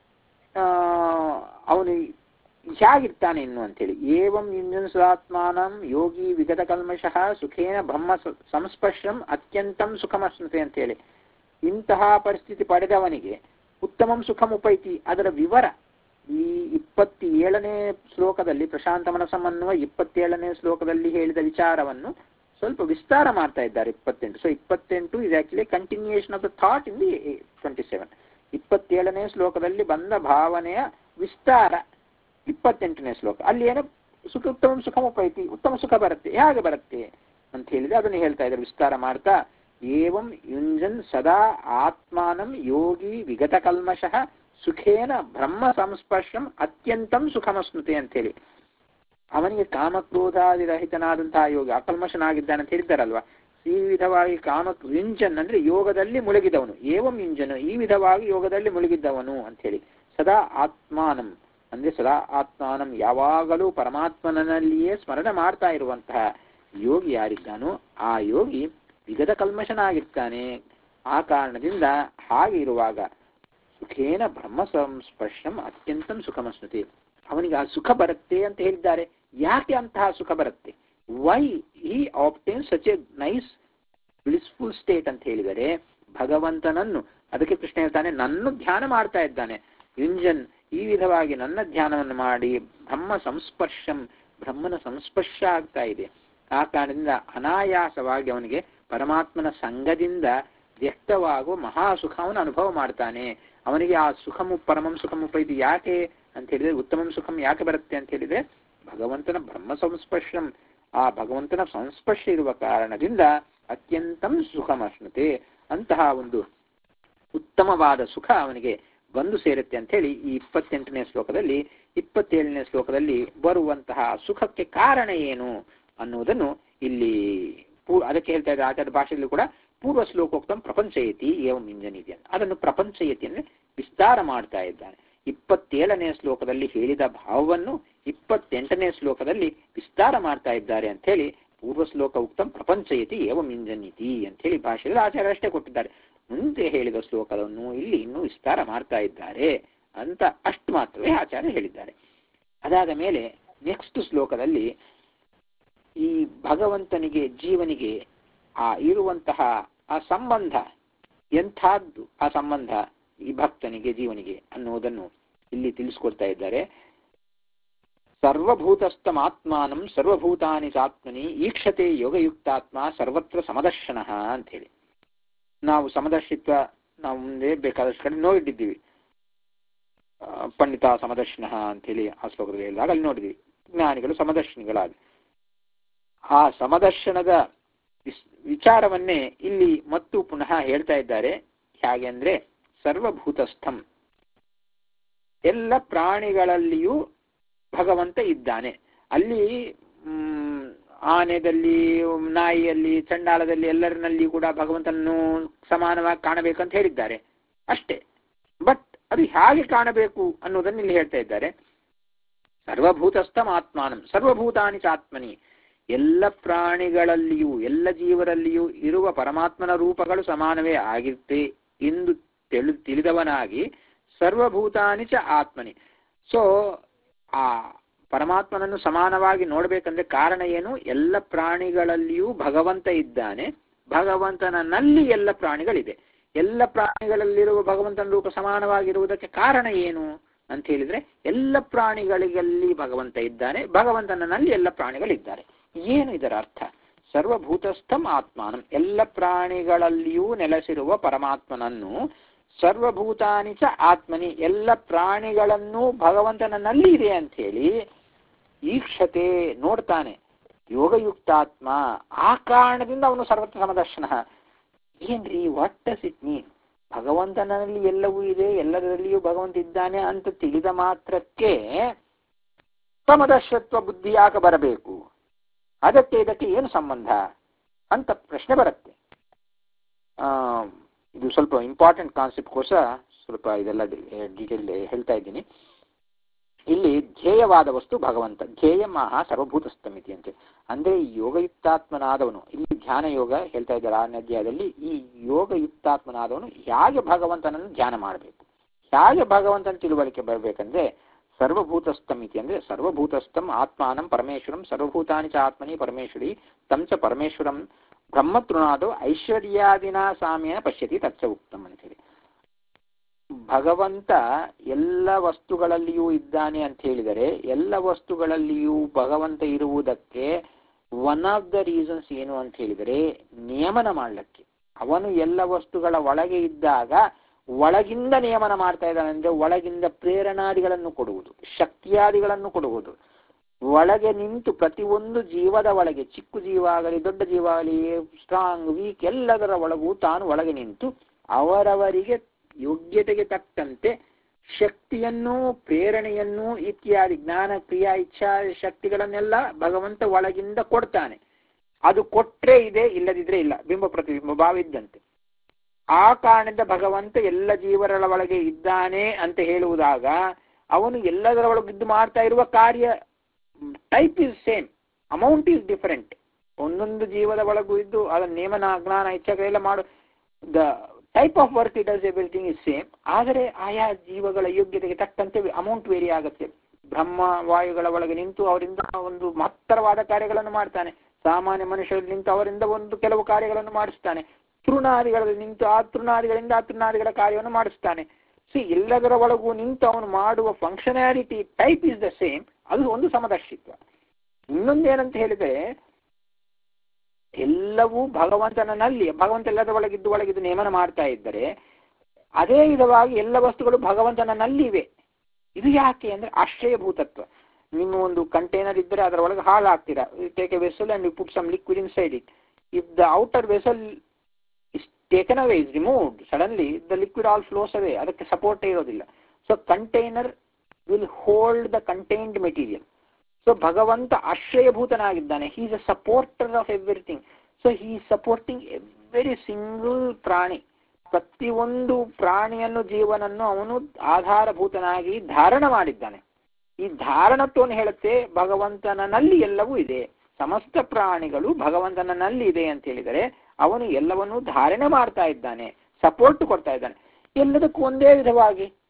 ಆ ಅವನು ಹೇಗಿರ್ತಾನೆ ಇನ್ನು ಅಂತೇಳಿ ಏವಂ ಇಂಜನ್ಸಾತ್ಮಾನಂ ಯೋಗಿ ವಿಗತ ಕಲ್ಮಷಃ ಸುಖೇನ ಬ್ರಹ್ಮ ಸ- ಸಂಸ್ಪರ್ಶಂ ಅತ್ಯಂತಂ ಸುಖಮಸ್ನುತೆ ಅಂತೇಳಿ ಇಂತಹ ಪರಿಸ್ಥಿತಿ ಪಡೆದವನಿಗೆ ಉತ್ತಮಂ ಸುಖಂ ಉಪೈತಿ ಅದರ ವಿವರ ಈ ಇಪ್ಪತ್ತೇಳನೇ ಶ್ಲೋಕದಲ್ಲಿ ಪ್ರಶಾಂತ ಮನಸಂ ಅನ್ನುವ ಇಪ್ಪತ್ತೇಳನೇ ಶ್ಲೋಕದಲ್ಲಿ ಹೇಳಿದ ವಿಚಾರವನ್ನು ಸ್ವಲ್ಪ ವಿಸ್ತಾರ ಮಾಡ್ತಾ ಇದ್ದಾರೆ ಇಪ್ಪತ್ತೆಂಟು ಸೊ ಇಪ್ಪತ್ತೆಂಟು ಇದು actually continuation of the thought in the twenty seven ಇಪ್ಪತ್ತೇಳನೇ ಶ್ಲೋಕದಲ್ಲಿ ಬಂದ ಭಾವನೆಯ ವಿಸ್ತಾರ ಇಪ್ಪತ್ತೆಂಟನೇ ಶ್ಲೋಕ ಅಲ್ಲಿ ಏನೋ ಸುಖ ಉತ್ತಮ ಸುಖ ಉಪೈತಿ ಉತ್ತಮ ಸುಖ ಬರುತ್ತೆ ಹೇಗೆ ಬರುತ್ತೆ ಅಂತ ಹೇಳಿದ್ರೆ ಅದನ್ನು ಹೇಳ್ತಾ ಇದ್ದಾರೆ ವಿಸ್ತಾರ ಮಾಡ್ತಾ ಏವಂ ಯುಂಜನ್ ಸದಾ ಆತ್ಮಾನಂ ಯೋಗಿ ವಿಗತ ಕಲ್ಮಷಃ ಸುಖೇನ ಬ್ರಹ್ಮ ಸಂಸ್ಪರ್ಶಂ ಅತ್ಯಂತಂ ಸುಖಮಸ್ನುತೆ ಅಂತ ಹೇಳಿ ಅವನಿಗೆ ಕಾಮಕ್ರೋಧಾದಿರಹಿತನಾದಂತಹ ಯೋಗಿ ಅಕಲ್ಮಶನಾಗಿದ್ದಾನೆ ಅಂತ ಹೇಳಿದ್ದಾರಲ್ವಾ ಈ ವಿಧವಾಗಿ ಕಾಮ ಯುಂಜನ್ ಅಂದ್ರೆ ಯೋಗದಲ್ಲಿ ಮುಳುಗಿದವನು ಏವಂ ಯುಂಜನು ಈ ವಿಧವಾಗಿ ಯೋಗದಲ್ಲಿ ಮುಳುಗಿದ್ದವನು ಅಂತ ಹೇಳಿ ಸದಾ ಆತ್ಮಾನಂ ಅಂದ್ರೆ ಸದಾ ಆತ್ಮಾನಂ ಯಾವಾಗಲೂ ಪರಮಾತ್ಮನಲ್ಲಿಯೇ ಸ್ಮರಣೆ ಮಾಡ್ತಾ ಇರುವಂತಹ ಯೋಗಿ ಯಾರಿದ್ದಾನೋ ಆ ಯೋಗಿ ವಿಗತ ಕಲ್ಮಶನಾಗಿರ್ತಾನೆ ಆ ಕಾರಣದಿಂದ ಹಾಗೆ ಇರುವಾಗ ಸುಖೇನ ಬ್ರಹ್ಮ ಸಂಸ್ಪರ್ಶಂ ಅತ್ಯಂತಂ ಸುಖಮಸ್ನುತಿ ಅವನಿಗೆ ಆ ಸುಖ ಬರುತ್ತೆ ಅಂತ ಹೇಳಿದ್ದಾರೆ ಯಾಕೆ ಅಂತಹ ಸುಖ ಬರುತ್ತೆ why we obtain such a nice blissful state ಅಂತ ಹೇಳಿದರೆ ಭಗವಂತನನ್ನು ಅದಕ್ಕೆ ಕೃಷ್ಣ ಹೇಳ್ತಾನೆ ನನ್ನ ಧ್ಯಾನ ಮಾಡ್ತಾ ಇದ್ದಾನೆ ಯುಂಜನ್ ಈ ವಿಧವಾಗಿ ನನ್ನ ಧ್ಯಾನವನ್ನು ಮಾಡಿ ಬ್ರಹ್ಮ ಸಂಸ್ಪರ್ಶಂ ಬ್ರಹ್ಮನ ಸಂಸ್ಪರ್ಶ ಆಗ್ತಾ ಇದೆ ಆ ಕಾರಣದಿಂದ ಅನಾಯಾಸವಾಗಿ ಅವನಿಗೆ ಪರಮಾತ್ಮನ ಸಂಘದಿಂದ ವ್ಯಕ್ತವಾಗುವ ಮಹಾಸುಖವನ್ನು ಅನುಭವ ಮಾಡ್ತಾನೆ ಅವನಿಗೆ ಆ ಸುಖಮು ಪರಮಂ ಸುಖಮುಪ ಇದು ಯಾಕೆ ಅಂತ ಹೇಳಿದ್ರೆ ಉತ್ತಮಂ ಸುಖಂ ಯಾಕೆ ಬರುತ್ತೆ ಅಂತ ಹೇಳಿದ್ರೆ ಭಗವಂತನ ಬ್ರಹ್ಮ ಸಂಸ್ಪರ್ಶಂ ಆ ಭಗವಂತನ ಸಂಸ್ಪರ್ಶ ಇರುವ ಕಾರಣದಿಂದ ಅತ್ಯಂತಂ ಸುಖಮಶ್ನುತೆ ಅಂತಹ ಒಂದು ಉತ್ತಮವಾದ ಸುಖ ಅವನಿಗೆ ಬಂದು ಸೇರುತ್ತೆ ಅಂತ ಹೇಳಿ ಈ ಇಪ್ಪತ್ತೆಂಟನೇ ಶ್ಲೋಕದಲ್ಲಿ ಇಪ್ಪತ್ತೇಳನೇ ಶ್ಲೋಕದಲ್ಲಿ ಬರುವಂತಹ ಸುಖಕ್ಕೆ ಕಾರಣ ಏನು ಅನ್ನುವುದನ್ನು ಇಲ್ಲಿ ಪೂ- ಅದಕ್ಕೆ ಹೇಳ್ತಾ ಇದ್ದಾರೆ ಆಚಾರ್ಯ ಭಾಷೆಯಲ್ಲಿ ಕೂಡ ಪೂರ್ವ ಶ್ಲೋಕೋಕ್ತಂ ಪ್ರಪಂಚಯತಿ ಏವಂ ಇಂಜನಿದೆ ಅಂತ ಅದನ್ನು ಪ್ರಪಂಚಯತಿ ಅಂದ್ರೆ ವಿಸ್ತಾರ ಮಾಡ್ತಾ ಇದ್ದಾನೆ ಇಪ್ಪತ್ತೇಳನೇ ಶ್ಲೋಕದಲ್ಲಿ ಹೇಳಿದ ಭಾವವನ್ನು ಇಪ್ಪತ್ತೆಂಟನೇ ಶ್ಲೋಕದಲ್ಲಿ ವಿಸ್ತಾರ ಮಾಡ್ತಾ ಇದ್ದಾರೆ ಅಂತ ಹೇಳಿ ಪೂರ್ವ ಶ್ಲೋಕ ಉಕ್ತಂ ಪ್ರಪಂಚಯತಿ ಏವಂ ಇಂಜನಿತಿ ಅಂತ ಹೇಳಿ ಭಾಷೆಯಲ್ಲಿ ಆಚಾರ್ಯ ಅಷ್ಟೇ ಕೊಟ್ಟಿದ್ದಾರೆ ಮುಂದೆ ಹೇಳಿದ ಶ್ಲೋಕವನ್ನು ಇಲ್ಲಿ ಇನ್ನೂ ವಿಸ್ತಾರ ಮಾಡ್ತಾ ಇದ್ದಾರೆ ಅಂತ ಅಷ್ಟು ಮಾತ್ರವೇ ಆಚಾರ್ಯ ಹೇಳಿದ್ದಾರೆ ಅದಾದ ಮೇಲೆ ನೆಕ್ಸ್ಟ್ ಶ್ಲೋಕದಲ್ಲಿ ಈ ಭಗವಂತನಿಗೆ ಜೀವನಿಗೆ ಆ ಇರುವಂತಹ ಆ ಸಂಬಂಧ ಎಂಥದ್ದು ಆ ಸಂಬಂಧ ಈ ಭಕ್ತನಿಗೆ ಜೀವನಿಗೆ ಅನ್ನುವುದನ್ನು ಇಲ್ಲಿ ತಿಳಿಸ್ಕೊಡ್ತಾ ಇದ್ದಾರೆ ಸರ್ವಭೂತಸ್ಥಮಾತ್ಮಾನಂ ಸರ್ವಭೂತಾನಿ ಚಾತ್ಮನಿ ಈಕ್ಷತೆ ಯೋಗಯುಕ್ತಾತ್ಮ ಸರ್ವತ್ರ ಸಮದರ್ಶನ ಅಂತ ಹೇಳಿ ನಾವು ಸಮದರ್ಶಿತ್ವ ನಾವು ಮುಂದೆ ಬೇಕಾದಷ್ಟು ಕಡೆ ನೋಡಿದ್ದೀವಿ ಆ, ಪಂಡಿತ ಸಮದರ್ಶನ ಅಂತ ಹೇಳಿ ಆ ಶ್ಲೋಕದಲ್ಲಿ ಹೇಳಿದಾಗ ಅಲ್ಲಿ ನೋಡಿದ್ವಿ ಜ್ಞಾನಿಗಳು ಸಮದರ್ಶಿನಿಗಳಾಗಿ ಆ ಸಮದರ್ಶನದ ವಿಸ್- ವಿಚಾರವನ್ನೇ ಇಲ್ಲಿ ಮತ್ತು ಪುನಃ ಹೇಳ್ತಾ ಇದ್ದಾರೆ ಹೇಗೆ ಅಂದ್ರೆ ಸರ್ವಭೂತಸ್ಥಂ ಎಲ್ಲ ಪ್ರಾಣಿಗಳಲ್ಲಿಯೂ ಭಗವಂತ ಇದ್ದಾನೆ ಅಲ್ಲಿ ಮ್, ಆನೆದಲ್ಲಿ ನಾಯಿಯಲ್ಲಿ ಚಂಡಾಲದಲ್ಲಿ ಎಲ್ಲರಿನಲ್ಲಿ ಕೂಡ ಭಗವಂತನನ್ನು ಸಮಾನವಾಗಿ ಕಾಣಬೇಕಂತ ಹೇಳಿದ್ದಾರೆ ಅಷ್ಟೇ ಬಟ್ ಅದು ಹೇಗೆ ಕಾಣಬೇಕು ಅನ್ನೋದನ್ನು ಇಲ್ಲಿ ಹೇಳ್ತಾ ಇದ್ದಾರೆ ಸರ್ವಭೂತಸ್ಥಂ ಆತ್ಮಾನಂ ಸರ್ವಭೂತಾನಿ ಚಾತ್ಮನಿ ಎಲ್ಲ ಪ್ರಾಣಿಗಳಲ್ಲಿಯೂ ಎಲ್ಲ ಜೀವರಲ್ಲಿಯೂ ಇರುವ ಪರಮಾತ್ಮನ ರೂಪಗಳು ಸಮಾನವೇ ಆಗಿರುತ್ತೆ ಎಂದು ತಿಳಿ ತಿಳಿದವನಾಗಿ ಸರ್ವಭೂತಾನಿ ಚ ಆತ್ಮನಿ ಸೊ ಆ ಪರಮಾತ್ಮನನ್ನು ಸಮಾನವಾಗಿ ನೋಡ್ಬೇಕಂದ್ರೆ ಕಾರಣ ಏನು ಎಲ್ಲ ಪ್ರಾಣಿಗಳಲ್ಲಿಯೂ ಭಗವಂತ ಇದ್ದಾನೆ ಭಗವಂತನಲ್ಲಿ ಎಲ್ಲ ಪ್ರಾಣಿಗಳಿದೆ ಎಲ್ಲ ಪ್ರಾಣಿಗಳಲ್ಲಿರುವ ಭಗವಂತನ ರೂಪ ಸಮಾನವಾಗಿರುವುದಕ್ಕೆ ಕಾರಣ ಏನು ಅಂತ ಹೇಳಿದ್ರೆ ಎಲ್ಲ ಪ್ರಾಣಿಗಳಿಗಲ್ಲಿ ಭಗವಂತ ಇದ್ದಾನೆ ಭಗವಂತನಲ್ಲಿ ಎಲ್ಲ ಪ್ರಾಣಿಗಳಿದ್ದಾರೆ ಏನು ಇದರ ಅರ್ಥ ಸರ್ವಭೂತಸ್ಥಂ ಆತ್ಮಾನಂ ಎಲ್ಲ ಪ್ರಾಣಿಗಳಲ್ಲಿಯೂ ನೆಲೆಸಿರುವ ಪರಮಾತ್ಮನನ್ನು ಸರ್ವಭೂತಾನಿ ಚ ಆತ್ಮನಿ ಎಲ್ಲ ಪ್ರಾಣಿಗಳನ್ನು ಭಗವಂತನಲ್ಲಿ ಇದೆ ಅಂತ ಹೇಳಿ ಈಕ್ಷತೆ ನೋಡ್ತಾನೆ ಯೋಗಯುಕ್ತಾತ್ಮ ಆ ಕಾರಣದಿಂದ ಅವನು ಸರ್ವತ್ರ ಸಮದರ್ಶನ ಏನ್ರಿ ವಾಟ್ ಡಸ್ ಇಟ್ ಮೀನ್ ಭಗವಂತನಲ್ಲಿ ಎಲ್ಲವೂ ಇದೆ ಎಲ್ಲದರಲ್ಲಿಯೂ ಭಗವಂತ ಇದ್ದಾನೆ ಅಂತ ತಿಳಿದ ಮಾತ್ರಕ್ಕೆ ಸಮದರ್ಶತ್ವ ಬುದ್ಧಿ ಯಾಕೆ ಬರಬೇಕು ಅದಕ್ಕೆ ಇದಕ್ಕೆ ಏನು ಸಂಬಂಧ ಅಂತ ಪ್ರಶ್ನೆ ಬರುತ್ತೆ ಆ, ಇದು ಸ್ವಲ್ಪ ಇಂಪಾರ್ಟೆಂಟ್ ಕಾನ್ಸೆಪ್ಟ್ಗೋಸ್ಕರ ಸ್ವಲ್ಪ ಇದೆಲ್ಲ ಡೀಟೇಲ್ ಹೇಳ್ತಾ ಇದ್ದೀನಿ ಇಲ್ಲಿ ಧ್ಯೇಯವಾದ ವಸ್ತು ಭಗವಂತ ಧ್ಯೇಯ ಮಹಾ ಸರ್ವಭೂತಸ್ಥಮಿತಿ ಅಂತ ಅಂದ್ರೆ ಈ ಯೋಗಯುಕ್ತಾತ್ಮನಾದವನು ಇಲ್ಲಿ ಧ್ಯಾನ ಯೋಗ ಹೇಳ್ತಾ ಇದ್ದಾರೆ ಆರನೇ ಅಧ್ಯಾಯದಲ್ಲಿ ಈ ಯೋಗಯುಕ್ತಾತ್ಮನಾದವನು ಹೇಗೆ ಭಗವಂತನನ್ನು ಧ್ಯಾನ ಮಾಡಬೇಕು ಹೇಗೆ ಭಗವಂತನ ತಿಳುವಳಿಕೆ ಬರಬೇಕಂದ್ರೆ ಸರ್ವಭೂತಸ್ಥಮಿತಿ ಅಂದ್ರೆ ಸರ್ವಭೂತಸ್ಥಂ ಆತ್ಮಾನಂ ಪರಮೇಶ್ವರಂ ಸರ್ವಭೂತಾನಿ ಚ ಆತ್ಮನಿ ಪರಮೇಶ್ವರಿ ತಂ ಚ ಪರಮೇಶ್ವರಂ ಬ್ರಹ್ಮತೃಣಾದೋ ಐಶ್ವರ್ಯಾದಿನ ಸಾಮ್ಯನ ಪಶ್ಯತಿ ತಚ್ಚ ಉಕ್ತಂ ಅಂತೇಳಿ ಭಗವಂತ ಎಲ್ಲ ವಸ್ತುಗಳಲ್ಲಿಯೂ ಇದ್ದಾನೆ ಅಂತ ಹೇಳಿದರೆ ಎಲ್ಲ ವಸ್ತುಗಳಲ್ಲಿಯೂ ಭಗವಂತ ಇರುವುದಕ್ಕೆ ಒನ್ ಆಫ್ ದ ರೀಸನ್ಸ್ ಏನು ಅಂತ ಹೇಳಿದರೆ ನಿಯಮನ ಮಾಡ್ಲಿಕ್ಕೆ ಅವನು ಎಲ್ಲ ವಸ್ತುಗಳ ಒಳಗೆ ಇದ್ದಾಗ ಒಳಗಿಂದ ನಿಯಮನ ಮಾಡ್ತಾ ಇದ್ದಾನೆ ಅಂದ್ರೆ ಒಳಗಿಂದ ಪ್ರೇರಣಾದಿಗಳನ್ನು ಕೊಡುವುದು ಶಕ್ತಿಯಾದಿಗಳನ್ನು ಕೊಡುವುದು ಒಳಗೆ ನಿಂತು ಪ್ರತಿಯೊಂದು ಜೀವದ ಒಳಗೆ ಚಿಕ್ಕ ಜೀವ ಆಗಲಿ ದೊಡ್ಡ ಜೀವ ಆಗಲಿ ಸ್ಟ್ರಾಂಗ್ ವೀಕ್ ಎಲ್ಲದರ ಒಳಗೂ ತಾನು ಒಳಗೆ ನಿಂತು ಅವರವರಿಗೆ ಯೋಗ್ಯತೆಗೆ ತಕ್ಕಂತೆ ಶಕ್ತಿಯನ್ನು ಪ್ರೇರಣೆಯನ್ನು ಇತ್ಯಾದಿ ಜ್ಞಾನ ಕ್ರಿಯಾ ಇಚ್ಛಾ ಶಕ್ತಿಗಳನ್ನೆಲ್ಲ ಭಗವಂತ ಒಳಗಿಂದ ಕೊಡ್ತಾನೆ ಅದು ಕೊಟ್ರೆ ಇದೆ ಇಲ್ಲದಿದ್ರೆ ಇಲ್ಲ ಬಿಂಬ ಪ್ರತಿಬಿಂಬ ಭಾವಿದ್ದಂತೆ ಆ ಕಾರಣದಿಂದ ಭಗವಂತ ಎಲ್ಲ ಜೀವರ ಒಳಗೆ ಇದ್ದಾನೆ ಅಂತ ಹೇಳುವುದಾಗ ಅವನು ಎಲ್ಲದರ ಒಳಗಿದ್ದು ಮಾಡ್ತಾ ಇರುವ ಕಾರ್ಯ type is same amount is different ಒಂದೊಂದು ಜೀವದ ಒಳಗೂ ಇದ್ದು ಅದರ ನೇಮನ ಜ್ಞಾನ ಇಚ್ಛೆಗಳೆಲ್ಲ ಮಾಡು the type of work it does everything is same ಆದರೆ ಆಯಾ ಜೀವಗಳ ಯೋಗ್ಯತೆಗೆ ತಕ್ಕಂತೆ ಅಮೌಂಟ್ ವೇರಿ ಆಗುತ್ತೆ ಬ್ರಹ್ಮ ವಾಯುಗಳ ಒಳಗೆ ನಿಂತು ಅವರಿಂದ ಒಂದು ಮಹತ್ತರವಾದ ಕಾರ್ಯಗಳನ್ನು ಮಾಡ್ತಾನೆ ಸಾಮಾನ್ಯ ಮನುಷ್ಯರಲ್ಲಿ ನಿಂತು ಅವರಿಂದ ಒಂದು ಕೆಲವು ಕಾರ್ಯಗಳನ್ನು ಮಾಡಿಸ್ತಾನೆ ತೃಣಾದಿಗಳಲ್ಲಿ ನಿಂತು ಆ ತೃಣಾದಿಗಳಿಂದ ಆ ತೃಣಾದಿಗಳ ಕಾರ್ಯವನ್ನು ಮಾಡಿಸ್ತಾನೆ ಸಿ ಎಲ್ಲದರ ಒಳಗೂ ನಿಂತು ಅವನು ಮಾಡುವ functionality type is the same ಅದು ಒಂದು ಸಮದರ್ಶಿತ್ವ ಇನ್ನೊಂದೇನಂತ ಹೇಳಿದ್ರೆ ಎಲ್ಲವೂ ಭಗವಂತನಲ್ಲಿ ಭಗವಂತ ಎಲ್ಲದ ಒಳಗಿದ್ದು ಒಳಗಿದ್ದು ನೇಮನ ಮಾಡ್ತಾ ಇದ್ದರೆ ಅದೇ ವಿಧವಾಗಿ ಎಲ್ಲ ವಸ್ತುಗಳು ಭಗವಂತನಲ್ಲಿ ಇವೆ ಇದು ಯಾಕೆ ಅಂದ್ರೆ ಆಶ್ರಯಭೂತತ್ವ ನಿಮ್ಮ ಒಂದು ಕಂಟೈನರ್ ಇದ್ದರೆ ಅದರ ಒಳಗೆ ಹಾಳು ಹಾಕ್ತೀರಾ take a vessel and you put some liquid inside it if the outer vessel is taken away is removed suddenly the liquid all flows away ಅದಕ್ಕೆ ಸಪೋರ್ಟ್ ಇರೋದಿಲ್ಲ so container will hold the contained material so ಭಗವಂತ ಆಶ್ರಯಭೂತನಾಗಿದ್ದಾನೆ he is a supporter of everything so he is supporting every single ಪ್ರಾಣಿ ಪ್ರತಿಯೊಂದು ಪ್ರಾಣಿಯನ್ನು ಜೀವನನ್ನು ಅವನು ಆಧಾರಭೂತನಾಗಿ ಧಾರಣ ಮಾಡಿದ್ದಾನೆ ಈ ಧಾರಣತ್ವವನ್ನು ಹೇಳುತ್ತೆ ಭಗವಂತನಲ್ಲಿ ಎಲ್ಲವೂ ಇದೆ ಸಮಸ್ತ ಪ್ರಾಣಿಗಳು ಭಗವಂತನಲ್ಲಿ ಇದೆ ಅಂತ ಹೇಳಿದರೆ ಅವನು ಎಲ್ಲವನ್ನೂ ಧಾರಣೆ ಮಾಡ್ತಾ ಇದ್ದಾನೆ ಸಪೋರ್ಟ್ ಕೊಡ್ತಾ ಇದ್ದಾನೆ ಎಲ್ಲದಕ್ಕೂ ಒಂದೇ ವಿಧವಾಗಿ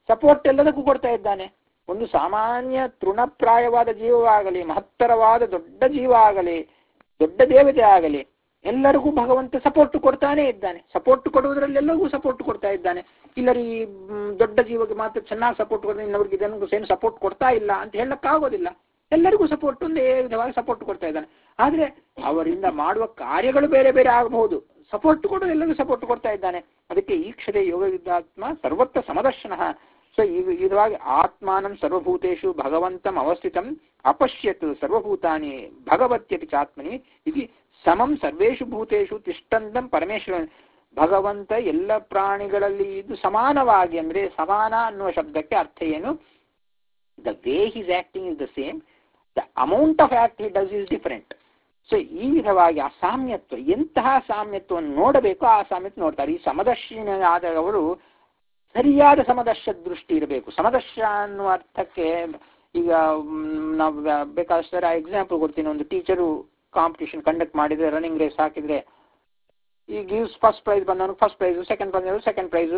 ಸಪೋರ್ಟ್ ಎಲ್ಲದಕ್ಕೂ ಕೊಡ್ತಾ ಇದ್ದಾನೆ ಒಂದು ಸಾಮಾನ್ಯ ತೃಣಪ್ರಾಯವಾದ ಜೀವವಾಗಲಿ ಮಹತ್ತರವಾದ ದೊಡ್ಡ ಜೀವ ಆಗಲಿ ದೊಡ್ಡ ದೇವತೆ ಆಗಲಿ ಎಲ್ಲರಿಗೂ ಭಗವಂತ ಸಪೋರ್ಟ್ ಕೊಡ್ತಾನೆ ಇದ್ದಾನೆ ಸಪೋರ್ಟ್ ಕೊಡುವುದರಲ್ಲಿ ಎಲ್ಲರಿಗೂ ಸಪೋರ್ಟ್ ಕೊಡ್ತಾ ಇದ್ದಾನೆ ಇಲ್ಲರಿ ಮ್, ದೊಡ್ಡ ಜೀವಕ್ಕೆ ಮಾತ್ರ ಚೆನ್ನಾಗಿ ಸಪೋರ್ಟ್ ಕೊಡ್ತಾನೆ ಇನ್ನೊಬ್ರಿಗೆ ಇದನ್ನು ಏನು ಸಪೋರ್ಟ್ ಕೊಡ್ತಾ ಇಲ್ಲ ಅಂತ ಹೇಳಕ್ಕಾಗೋದಿಲ್ಲ ಎಲ್ಲರಿಗೂ ಸಪೋರ್ಟ್ ಒಂದೇ ವಿಧವಾಗಿ ಸಪೋರ್ಟ್ ಕೊಡ್ತಾ ಇದ್ದಾನೆ ಆದ್ರೆ ಅವರಿಂದ ಮಾಡುವ ಕಾರ್ಯಗಳು ಬೇರೆ ಬೇರೆ ಆಗಬಹುದು ಸಪೋರ್ಟ್ ಕೊಡೋದು ಎಲ್ಲರಿಗೂ ಸಪೋರ್ಟ್ ಕೊಡ್ತಾ ಇದ್ದಾನೆ ಅದಕ್ಕೆ ಈಕ್ಷತೆ ಯೋಗ ಯುದ್ಧಾತ್ಮ ಸರ್ವತ್ರ ಸಮದರ್ಶನ ಸೊ ಈ ವಿಧವಾಗಿ ಆತ್ಮಾನಂ ಸರ್ವಭೂತೇಶು ಭಗವಂತಂ ಅವಸ್ಥಿತಂ ಅಪಶ್ಯತ್ ಸರ್ವಭೂತಾನಿ ಭಗವತ್ಯಪಿ ಚಾತ್ಮನಿ ಇದು ಸಮಂ ಸರ್ವೇಷು ಭೂತೇಶು ತಿಷ್ಟಂತಂ ಪರಮೇಶ್ವರ ಭಗವಂತ ಎಲ್ಲ ಪ್ರಾಣಿಗಳಲ್ಲಿ ಇದು ಸಮಾನವಾಗಿ ಅಂದ್ರೆ ಸಮಾನ ಅನ್ನುವ ಶಬ್ದಕ್ಕೆ ಅರ್ಥ ಏನು the way his acting is the same the amount of act he does is different so ಈ ವಿಧವಾಗಿ ಆ ಸಾಮ್ಯತ್ವ ಎಂತಹ ಸಾಮ್ಯತ್ವವನ್ನು ನೋಡಬೇಕು ಆ ಸಾಮ್ಯತ್ವ ನೋಡ್ತಾರೆ ಈ ಸಮದರ್ಶಿನಾದ ಅವರು ಸರಿಯಾದ ಸಮದರ್ಶ ದೃಷ್ಟಿ ಇರಬೇಕು ಸಮದರ್ಶ ಅನ್ನುವ ಅರ್ಥಕ್ಕೆ ಈಗ ಮ್, ನಾವು ಬೇಕಾದಷ್ಟು ಎಕ್ಸಾಂಪಲ್ ಕೊಡ್ತೀನಿ ಒಂದು ಟೀಚರು ಕಾಂಪಿಟೇಷನ್ ಕಂಡಕ್ಟ್ ಮಾಡಿದ್ರೆ ರನ್ನಿಂಗ್ ರೇಸ್ ಹಾಕಿದ್ರೆ ಈ ಗಿವ್ಸ್ ಫಸ್ಟ್ ಪ್ರೈಸ್ ಬಂದವನು ಫಸ್ಟ್ ಪ್ರೈಸ್ ಸೆಕೆಂಡ್ ಬಂದವನು ಸೆಕೆಂಡ್ ಪ್ರೈಸ್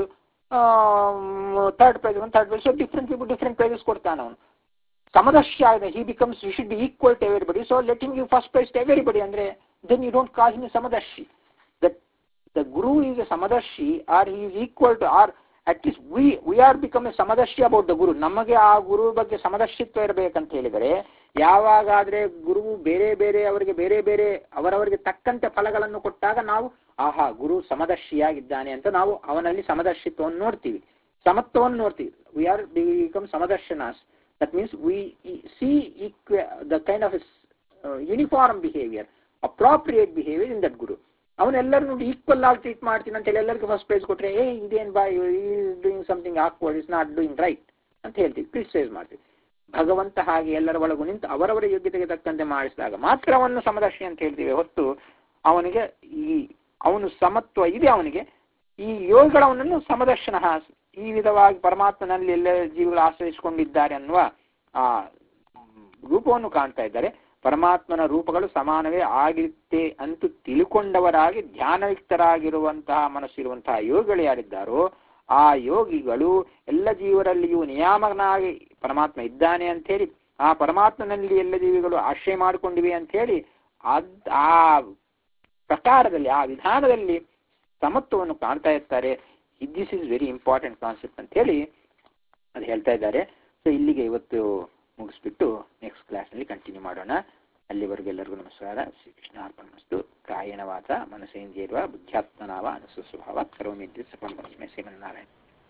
ಥರ್ಡ್ ಪ್ರೈಸ್ ಬಂದು third prize so different people different prizes ಕೊಡ್ತಾನೆ ಅವನು ಸಮದರ್ಶಿ ಆಗಿದೆ he becomes you should be equal to everybody so let him you first prize to everybody ಅಂದ್ರೆ then you don't call him ಸಮದರ್ಶಿ that the guru is a ಸಮದರ್ಶಿ or he is equal to R at least we we are become a ಸಮದರ್ಶಿ about the guru ನಮಗೆ ಆ ಗುರು ಬಗ್ಗೆ ಸಮದರ್ಶಿತ್ವ ಇರಬೇಕಂತ ಹೇಳಿದರೆ ಯಾವಾಗಾದ್ರೆ ಗುರುವು ಬೇರೆ ಬೇರೆ ಅವರಿಗೆ ಬೇರೆ ಬೇರೆ ಅವರವರಿಗೆ ತಕ್ಕಂತೆ ಫಲಗಳನ್ನು ಕೊಟ್ಟಾಗ ನಾವು ಆಹಾ ಗುರು ಸಮದರ್ಶಿಯಾಗಿದ್ದಾನೆ ಅಂತ ನಾವು ಅವನಲ್ಲಿ ಸಮದರ್ಶಿತ್ವವನ್ನು ನೋಡ್ತೀವಿ ಸಮತ್ವವನ್ನು ನೋಡ್ತೀವಿ ವಿ ಆರ್ ಬಿಕಮ್ ಸಮದರ್ಶನಾಸ್ that means we see the kind of uniform behaviour appropriate behaviour in that guru ಅವನೆಲ್ಲರೂ ನೋಡಿ ಈಕ್ವಲ್ ಆಗಿ ಟ್ರೀಟ್ ಮಾಡ್ತೀನಿ ಅಂತ ಹೇಳಿ ಎಲ್ಲರಿಗೂ ಫಸ್ಟ್ ಪ್ರೈಸ್ ಕೊಟ್ರೆ ಏ ಇದೇನ್ ಬಾ doing something awkward is not doing right ಅಂತ ಹೇಳ್ತೀವಿ ಕ್ರಿಟಿಸೈಸ್ ಮಾಡ್ತೀವಿ ಭಗವಂತ ಹಾಗೆ ಎಲ್ಲರ ಒಳಗೂ ನಿಂತು ಅವರವರ ಯೋಗ್ಯತೆಗೆ ತಕ್ಕಂತೆ ಮಾಡಿಸಿದಾಗ ಮಾತ್ರ ಅವನು ಸಮದರ್ಶಿ ಅಂತ ಹೇಳ್ತೀವಿ ಹೊತ್ತು ಅವನಿಗೆ ಈ ಅವನು ಸಮತ್ವ ಇದೆ ಅವನಿಗೆ ಈ ಯೋಗಿಗಳು ಅವನನ್ನು ಸಮದರ್ಶನ ಈ ವಿಧವಾಗಿ ಪರಮಾತ್ಮನಲ್ಲಿ ಎಲ್ಲ ಜೀವಿಗಳು ಆಶ್ರಯಿಸಿಕೊಂಡಿದ್ದಾರೆ ಅನ್ನುವ ಆ ರೂಪವನ್ನು ಕಾಣ್ತಾ ಇದ್ದಾರೆ ಪರಮಾತ್ಮನ ರೂಪಗಳು ಸಮಾನವೇ ಆಗಿರುತ್ತೆ ಅಂತೂ ತಿಳ್ಕೊಂಡವರಾಗಿ ಧ್ಯಾನಯುಕ್ತರಾಗಿರುವಂತಹ ಮನಸ್ಸಿರುವಂತಹ ಯೋಗಿಗಳು ಯಾರಿದ್ದಾರೋ ಆ ಯೋಗಿಗಳು ಎಲ್ಲ ಜೀವರಲ್ಲಿಯೂ ನಿಯಾಮಕನಾಗಿ ಪರಮಾತ್ಮ ಇದ್ದಾನೆ ಅಂತ ಹೇಳಿ ಆ ಪರಮಾತ್ಮನಲ್ಲಿ ಎಲ್ಲ ಜೀವಿಗಳು ಆಶ್ರಯ ಮಾಡಿಕೊಂಡಿವೆ ಅಂತ ಹೇಳಿ ಅದ್ ಆ ಪ್ರಕಾರದಲ್ಲಿ ಆ ವಿಧಾನದಲ್ಲಿ ಸಮತ್ವವನ್ನು ಕಾಣ್ತಾ ಇರ್ತಾರೆ this is very important concept ಅಂತ ಹೇಳಿ ಅದು ಹೇಳ್ತಾ ಇದ್ದಾರೆ ಸೊ ಇಲ್ಲಿಗೆ ಇವತ್ತು ಮುಗಿಸ್ಬಿಟ್ಟು ನೆಕ್ಸ್ಟ್ ಕ್ಲಾಸ್ನಲ್ಲಿ ಕಂಟಿನ್ಯೂ ಮಾಡೋಣ ಅಲ್ಲಿವರೆಗೂ ಎಲ್ಲರಿಗೂ ನಮಸ್ಕಾರ ಶ್ರೀಕೃಷ್ಣ ಅರ್ಪಣಮಸ್ತು ಕಾಯೇನ ವಾಚ ಮನಸೇಂದ್ರಿಯರ್ವ ಬುದ್ಧ್ಯಾತ್ಮನಾವ ಅನುಸ್ವಭಾವ ಕರೋಮಿ ಸರ್ವಮಸ್ಮೆ ಶ್ರೀಮನ್ನಾರಾಯಣ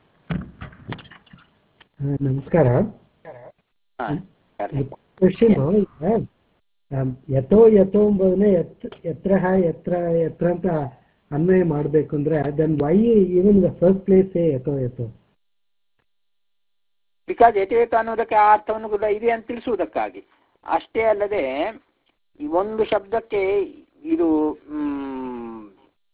ಆ, ನಮಸ್ಕಾರ ಹಾ ಯಾರು? ಕ್ವಶನ್ ಈಗ ಆಮ್, ಯಥೋ ಯಥೋ ಎಂಬುದನ್ನೇ ಎತ್ ಎತ್ರ ಎತ್ರ ಎತ್ರ ಅಂತ ಅನ್ವಯ ಮಾಡ್ಬೇಕು ಅಂದ್ರೆ then why even the first place ಯಥೋ ಯಥೋ ಬಿಕಾಸ್ ಯಥೇತ ಅನ್ನೋದಕ್ಕೆ ಆ ಅರ್ಥವನ್ನು ಕೂಡ ಇದೆ ಅಂತ ತಿಳಿಸುವುದಕ್ಕಾಗಿ ಅಷ್ಟೇ ಅಲ್ಲದೆ ಈ ಒಂದು ಶಬ್ದಕ್ಕೆ ಇದು ಮ್,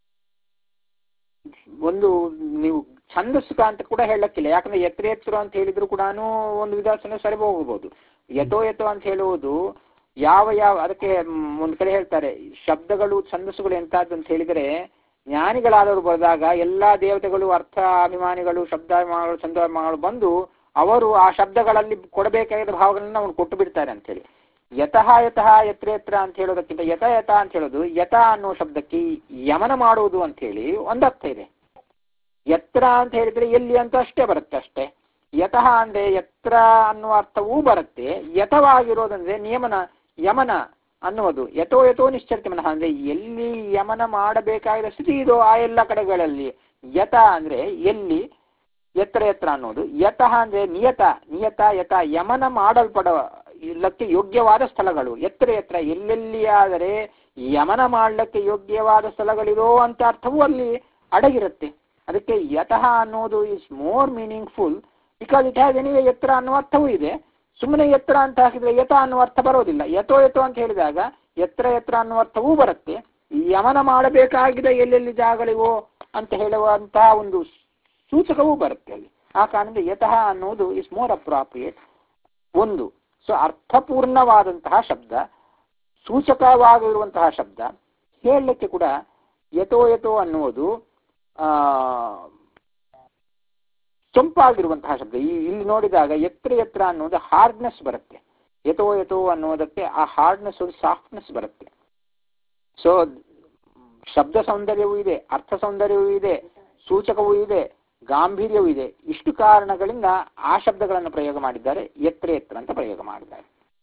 ಒಂದು ನೀವು ಛಂದಸ್ಸುಕ ಅಂತ ಕೂಡ ಹೇಳಕ್ಕಿಲ್ಲ ಯಾಕಂದ್ರೆ ಎತ್ರ ಎತ್ತರ ಅಂತ ಹೇಳಿದ್ರು ಕೂಡ ಒಂದು ವಿಧಾನ ಸರಿ ಹೋಗಬಹುದು ಯಥೋ ಯಥೋ ಅಂತ ಹೇಳುವುದು ಯಾವ ಯಾವ ಅದಕ್ಕೆ ಮ್, ಒಂದ್ ಕಡೆ ಹೇಳ್ತಾರೆ ಶಬ್ದಗಳು ಛಂದಸ್ಸುಗಳು ಎಂತದ್ದು ಅಂತ ಹೇಳಿದರೆ ಜ್ಞಾನಿಗಳಾದವರು ಬರೆದಾಗ ಎಲ್ಲಾ ದೇವತೆಗಳು ಅರ್ಥ ಅಭಿಮಾನಿಗಳು ಶಬ್ದಾಭಿಮಾನಿಗಳು ಛಂದಾಭಿಮಾನಿಗಳು ಬಂದು ಅವರು ಆ ಶಬ್ದಗಳಲ್ಲಿ ಕೊಡಬೇಕಾಗಿದ್ದ ಭಾವಗಳನ್ನ ಅವ್ನು ಕೊಟ್ಟು ಬಿಡ್ತಾರೆ ಅಂತ ಹೇಳಿ ಯತಃ ಯತಃ ಯತ್ರ ಯತ್ರ ಅಂತ ಹೇಳೋದಕ್ಕಿಂತ ಯಥ ಯಥ ಅಂತ ಹೇಳೋದು ಯಥ ಅನ್ನೋ ಶಬ್ದಕ್ಕೆ ಯಮನ ಮಾಡುವುದು ಅಂತ ಹೇಳಿ ಒಂದರ್ಥ ಇದೆ ಎತ್ರ ಅಂತ ಹೇಳಿದ್ರೆ ಎಲ್ಲಿ ಅಂತ ಅಷ್ಟೇ ಬರುತ್ತೆ ಅಷ್ಟೇ ಯತಃ ಅಂದ್ರೆ ಎತ್ರ ಅನ್ನುವ ಅರ್ಥವೂ ಬರುತ್ತೆ ಯಥವಾಗಿರೋದಂದ್ರೆ ನಿಯಮನ ಯಮನ ಅನ್ನುವುದು ಯಥೋ ಯಥೋ ನಿಶ್ಚರ್ತಿ ಮನಃ ಅಂದ್ರೆ ಎಲ್ಲಿ ಯಮನ ಮಾಡಬೇಕಾದ ಸ್ಥಿತಿ ಇದೋ ಆ ಎಲ್ಲ ಕಡೆಗಳಲ್ಲಿ ಯಥ ಅಂದ್ರೆ ಎಲ್ಲಿ ಎತ್ತರ ಎತ್ತರ ಅನ್ನೋದು ಯತಃ ಅಂದ್ರೆ ನಿಯತ ನಿಯತ ಯಥ ಯಮನ ಮಾಡಲ್ಪಡುವ ಇಲ್ಲಕ್ಕೆ ಯೋಗ್ಯವಾದ ಸ್ಥಳಗಳು ಎತ್ತರ ಎತ್ತರ ಎಲ್ಲೆಲ್ಲಿ ಆದರೆ ಯಮನ ಮಾಡ್ಲಿಕ್ಕೆ ಯೋಗ್ಯವಾದ ಸ್ಥಳಗಳಿರೋ ಅಂತ ಅರ್ಥವೂ ಅಲ್ಲಿ ಅಡಗಿರುತ್ತೆ ಅದಕ್ಕೆ ಯತಃ ಅನ್ನೋದು is more meaningful because it has anyway ಎತ್ತರ ಅನ್ನುವ ಅರ್ಥವೂ ಇದೆ ಸುಮ್ಮನೆ ಎತ್ತರ ಅಂತ ಹಾಕಿದ್ರೆ ಯಥ ಅನ್ನುವ ಅರ್ಥ ಬರೋದಿಲ್ಲ ಯಥೋ ಯಥೋ ಅಂತ ಹೇಳಿದಾಗ ಎತ್ತರ ಎತ್ತರ ಅನ್ನುವ ಅರ್ಥವೂ ಬರುತ್ತೆ ಯಮನ ಮಾಡಬೇಕಾಗಿದೆ ಎಲ್ಲೆಲ್ಲಿ ಜಾಗಗಳಿವೋ ಅಂತ ಹೇಳುವಂತಹ ಒಂದು ಸೂಚಕವೂ ಬರುತ್ತೆ ಅಲ್ಲಿ ಆ ಕಾರಣದಿಂದ ಯತಃ ಅನ್ನೋದು ಇಸ್ ಮೋರ್ ಅಪ್ರಾಪ್ರಿಯೇಟ್ ಒಂದು ಸೊ ಅರ್ಥಪೂರ್ಣವಾದಂತಹ ಶಬ್ದ ಸೂಚಕವಾಗಿರುವಂತಹ ಶಬ್ದ ಹೇಳಲಿಕ್ಕೆ ಕೂಡ ಯಥೋ ಯಥೋ ಅನ್ನುವುದು ಆ ಸೊಂಪಾಗಿರುವಂತಹ ಶಬ್ದ ಈ ಇಲ್ಲಿ ನೋಡಿದಾಗ ಎತ್ರ ಎತ್ರ ಅನ್ನೋದು ಹಾರ್ಡ್ನೆಸ್ ಬರುತ್ತೆ ಯಥೋ ಯಥೋ ಅನ್ನೋದಕ್ಕೆ ಆ ಹಾರ್ಡ್ನೆಸ್ ಸಾಫ್ಟ್ನೆಸ್ ಬರುತ್ತೆ ಸೊ ಶಬ್ದ ಸೌಂದರ್ಯವೂ ಇದೆ ಅರ್ಥ ಸೌಂದರ್ಯವೂ ಇದೆ ಸೂಚಕವೂ ಇದೆ ಗಾಂಭೀರ್ಯವೂ ಇದೆ ಇಷ್ಟು ಕಾರಣಗಳಿಂದ ಆ ಶಬ್ದಗಳನ್ನು ಪ್ರಯೋಗ ಮಾಡಿದ್ದಾರೆ ಎತ್ರ ಎತ್ರ ಅಂತ ಪ್ರಯೋಗ ಮಾಡಿದ್ದಾರೆ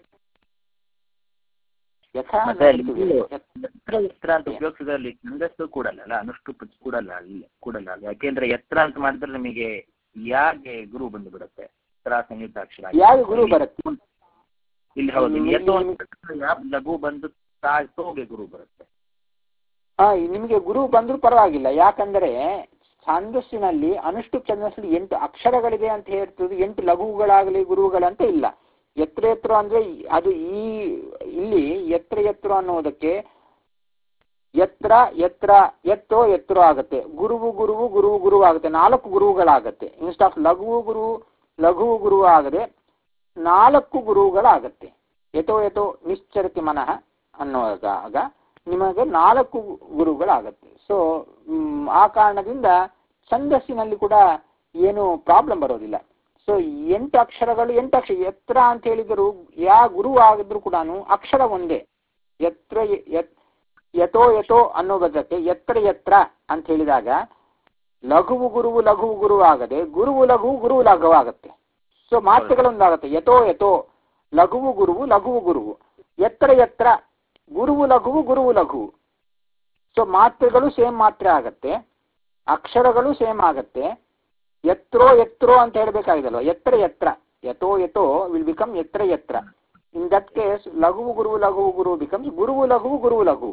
ಯಥಾ ಮತ್ತೆ ಅಲ್ಲಿ ನೋಡ್ತೀವಿ. ಎತ್ರ ಎತ್ರ ಅಂತ ಉಪಯೋಗಿಸಿದ್ರಲ್ಲಿ ಛಂದಸ್ಸು ಕೂಡಲ್ಲ ಅಲ್ಲ ಅನುಷ್ಟು ಕೂಡಲ್ಲ ಅಲ್ಲಿ ಕೂಡಲ್ಲ ಅಲ್ಲಿ ಯಾಕೆಂದ್ರೆ ಎತ್ರ ಅಂತ ಮಾಡಿದ್ರೆ ನಿಮಗೆ ಯಾಗೆ ಗುರು ಬಂದು ಬಿಡುತ್ತೆ ಎತ್ರ ಸಂಯುಕ್ತಾಕ್ಷರ ಯಾವ ಗುರು ಬರುತ್ತೆ ಇಲ್ಲಿ ಹೌದು ಇಲ್ಲಿ ಇಲ್ಲಿ ಎತ್ತು ಅಂತ ಯಾವ ಲಘು ಬಂದು ತಾ ತೋಗೆ ಗುರು ಬರುತ್ತೆ ಹಾ ನಿಮಗೆ ಗುರು ಬಂದ್ರೂ ಪರವಾಗಿಲ್ಲ ಯಾಕಂದ್ರೆ ಛಂದಸ್ಸಿನಲ್ಲಿ ಅನುಷ್ಟು ಛಂದಸ್ಸಲ್ಲಿ ಎಂಟು ಅಕ್ಷರಗಳಿದೆ ಅಂತ ಹೇಳ್ತದೆ ಎಂಟು ಲಘುಗಳಾಗಲಿ ಗುರುಗಳಂತ ಇಲ್ಲ ಎತ್ರ ಎತ್ರ ಅಂದ್ರೆ ಈ- ಅದು ಈ ಇಲ್ಲಿ ಎತ್ರ ಎತ್ರ ಅನ್ನೋದಕ್ಕೆ ಎತ್ರ ಎತ್ರ ಎತ್ತೋ ಎತ್ತರೋ ಆಗುತ್ತೆ ಗುರುವು ಗುರುವು ಗುರುವು ಗುರು ಆಗುತ್ತೆ ನಾಲ್ಕು ಗುರುವುಗಳಾಗತ್ತೆ ಇನ್ಸ್ಟ್ ಆಫ್ ಲಘುವು ಗುರು ಲಘು ಗುರು ಆಗದೆ ನಾಲ್ಕು ಗುರುಗಳಾಗತ್ತೆ ಯಥೋ ಯಥೋ ನಿಶ್ಚರತಿ ಮನಃ ಅನ್ನುವಾಗ ನಿಮಗೆ ನಾಲ್ಕು ಗುರುಗಳಾಗತ್ತೆ ಸೊ ಆ ಕಾರಣದಿಂದ ಛಂದಸ್ಸಿನಲ್ಲಿ ಕೂಡ ಏನು ಪ್ರಾಬ್ಲಮ್ ಬರೋದಿಲ್ಲ ಸೊ ಎಂಟು ಅಕ್ಷರಗಳು ಎಂಟು ಅಕ್ಷರ ಎತ್ರ ಅಂತ ಹೇಳಿದರು ಯಾ ಗುರು ಆಗಿದ್ರು ಕೂಡ ಅಕ್ಷರ ಒಂದೇ ಎತ್ರ ಎತ್- ಯಥೋ ಯಥೋ ಅನ್ನೋ ಬದಕ್ಕೆ ಎತ್ರ ಎತ್ರ ಅಂತ ಹೇಳಿದಾಗ ಲಘುವು ಗುರುವು ಲಘುವು ಗುರು ಆಗದೆ ಗುರುವು ಲಘುವು ಗುರುವು ಲಘು ಆಗತ್ತೆ ಸೊ ಮಾತ್ರೆಗಳೊಂದಾಗತ್ತೆ ಯಥೋ ಯಥೋ ಲಘುವು ಗುರುವು ಲಘುವು ಗುರುವು ಎತ್ರ ಎತ್ರ ಗುರುವು ಲಘುವು ಗುರುವು ಲಘುವು ಸೊ ಮಾತ್ರೆಗಳು ಸೇಮ್ ಮಾತ್ರೆ ಆಗತ್ತೆ ಅಕ್ಷರಗಳು ಸೇಮ್ ಆಗತ್ತೆ ಎತ್ರೋ ಎತ್ರೋ ಅಂತ ಹೇಳ್ಬೇಕಾಗಿದಲ್ವ ಎತ್ರ ಎತ್ರ ಯಥೋ ಯಥೋ ವಿಲ್ ಬಿಕಮ್ ಎತ್ರ ಎತ್ರ ಇನ್ ದಟ್ ಕೇಸ್ ಲಘುವು ಗುರುವು ಲಘುವು ಗುರು ಬಿಕಮ್ಸ್ ಗುರುವು ಲಘುವು ಗುರುವು ಲಘು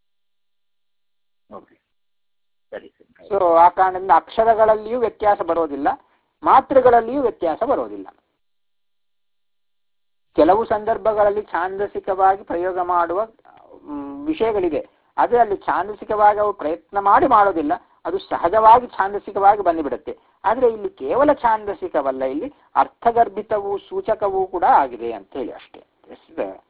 ಓಕೆ ಸರಿ ಸರಿ ಸೊ ಆ ಕಾರಣದಿಂದ ಅಕ್ಷರಗಳಲ್ಲಿಯೂ ವ್ಯತ್ಯಾಸ ಬರೋದಿಲ್ಲ ಮಾತ್ರೆಗಳಲ್ಲಿಯೂ ವ್ಯತ್ಯಾಸ ಬರೋದಿಲ್ಲ ಕೆಲವು ಸಂದರ್ಭಗಳಲ್ಲಿ ಛಾಂದಸಿಕವಾಗಿ ಪ್ರಯೋಗ ಮಾಡುವ ಮ್, ವಿಷಯಗಳಿದೆ ಆದರೆ ಅಲ್ಲಿ ಛಾಂದಸಿಕವಾಗಿ ಅವು ಪ್ರಯತ್ನ ಮಾಡಿ ಮಾಡೋದಿಲ್ಲ ಅದು ಸಹಜವಾಗಿ ಛಾಂದಸಿಕವಾಗಿ ಬಂದುಬಿಡುತ್ತೆ ಆದರೆ ಇಲ್ಲಿ ಕೇವಲ ಛಾಂದಸಿಕವಲ್ಲ ಇಲ್ಲಿ ಅರ್ಥಗರ್ಭಿತವೂ ಸೂಚಕವೂ ಕೂಡ ಆಗಿದೆ ಅಂತ ಹೇಳಿ ಅಷ್ಟೇ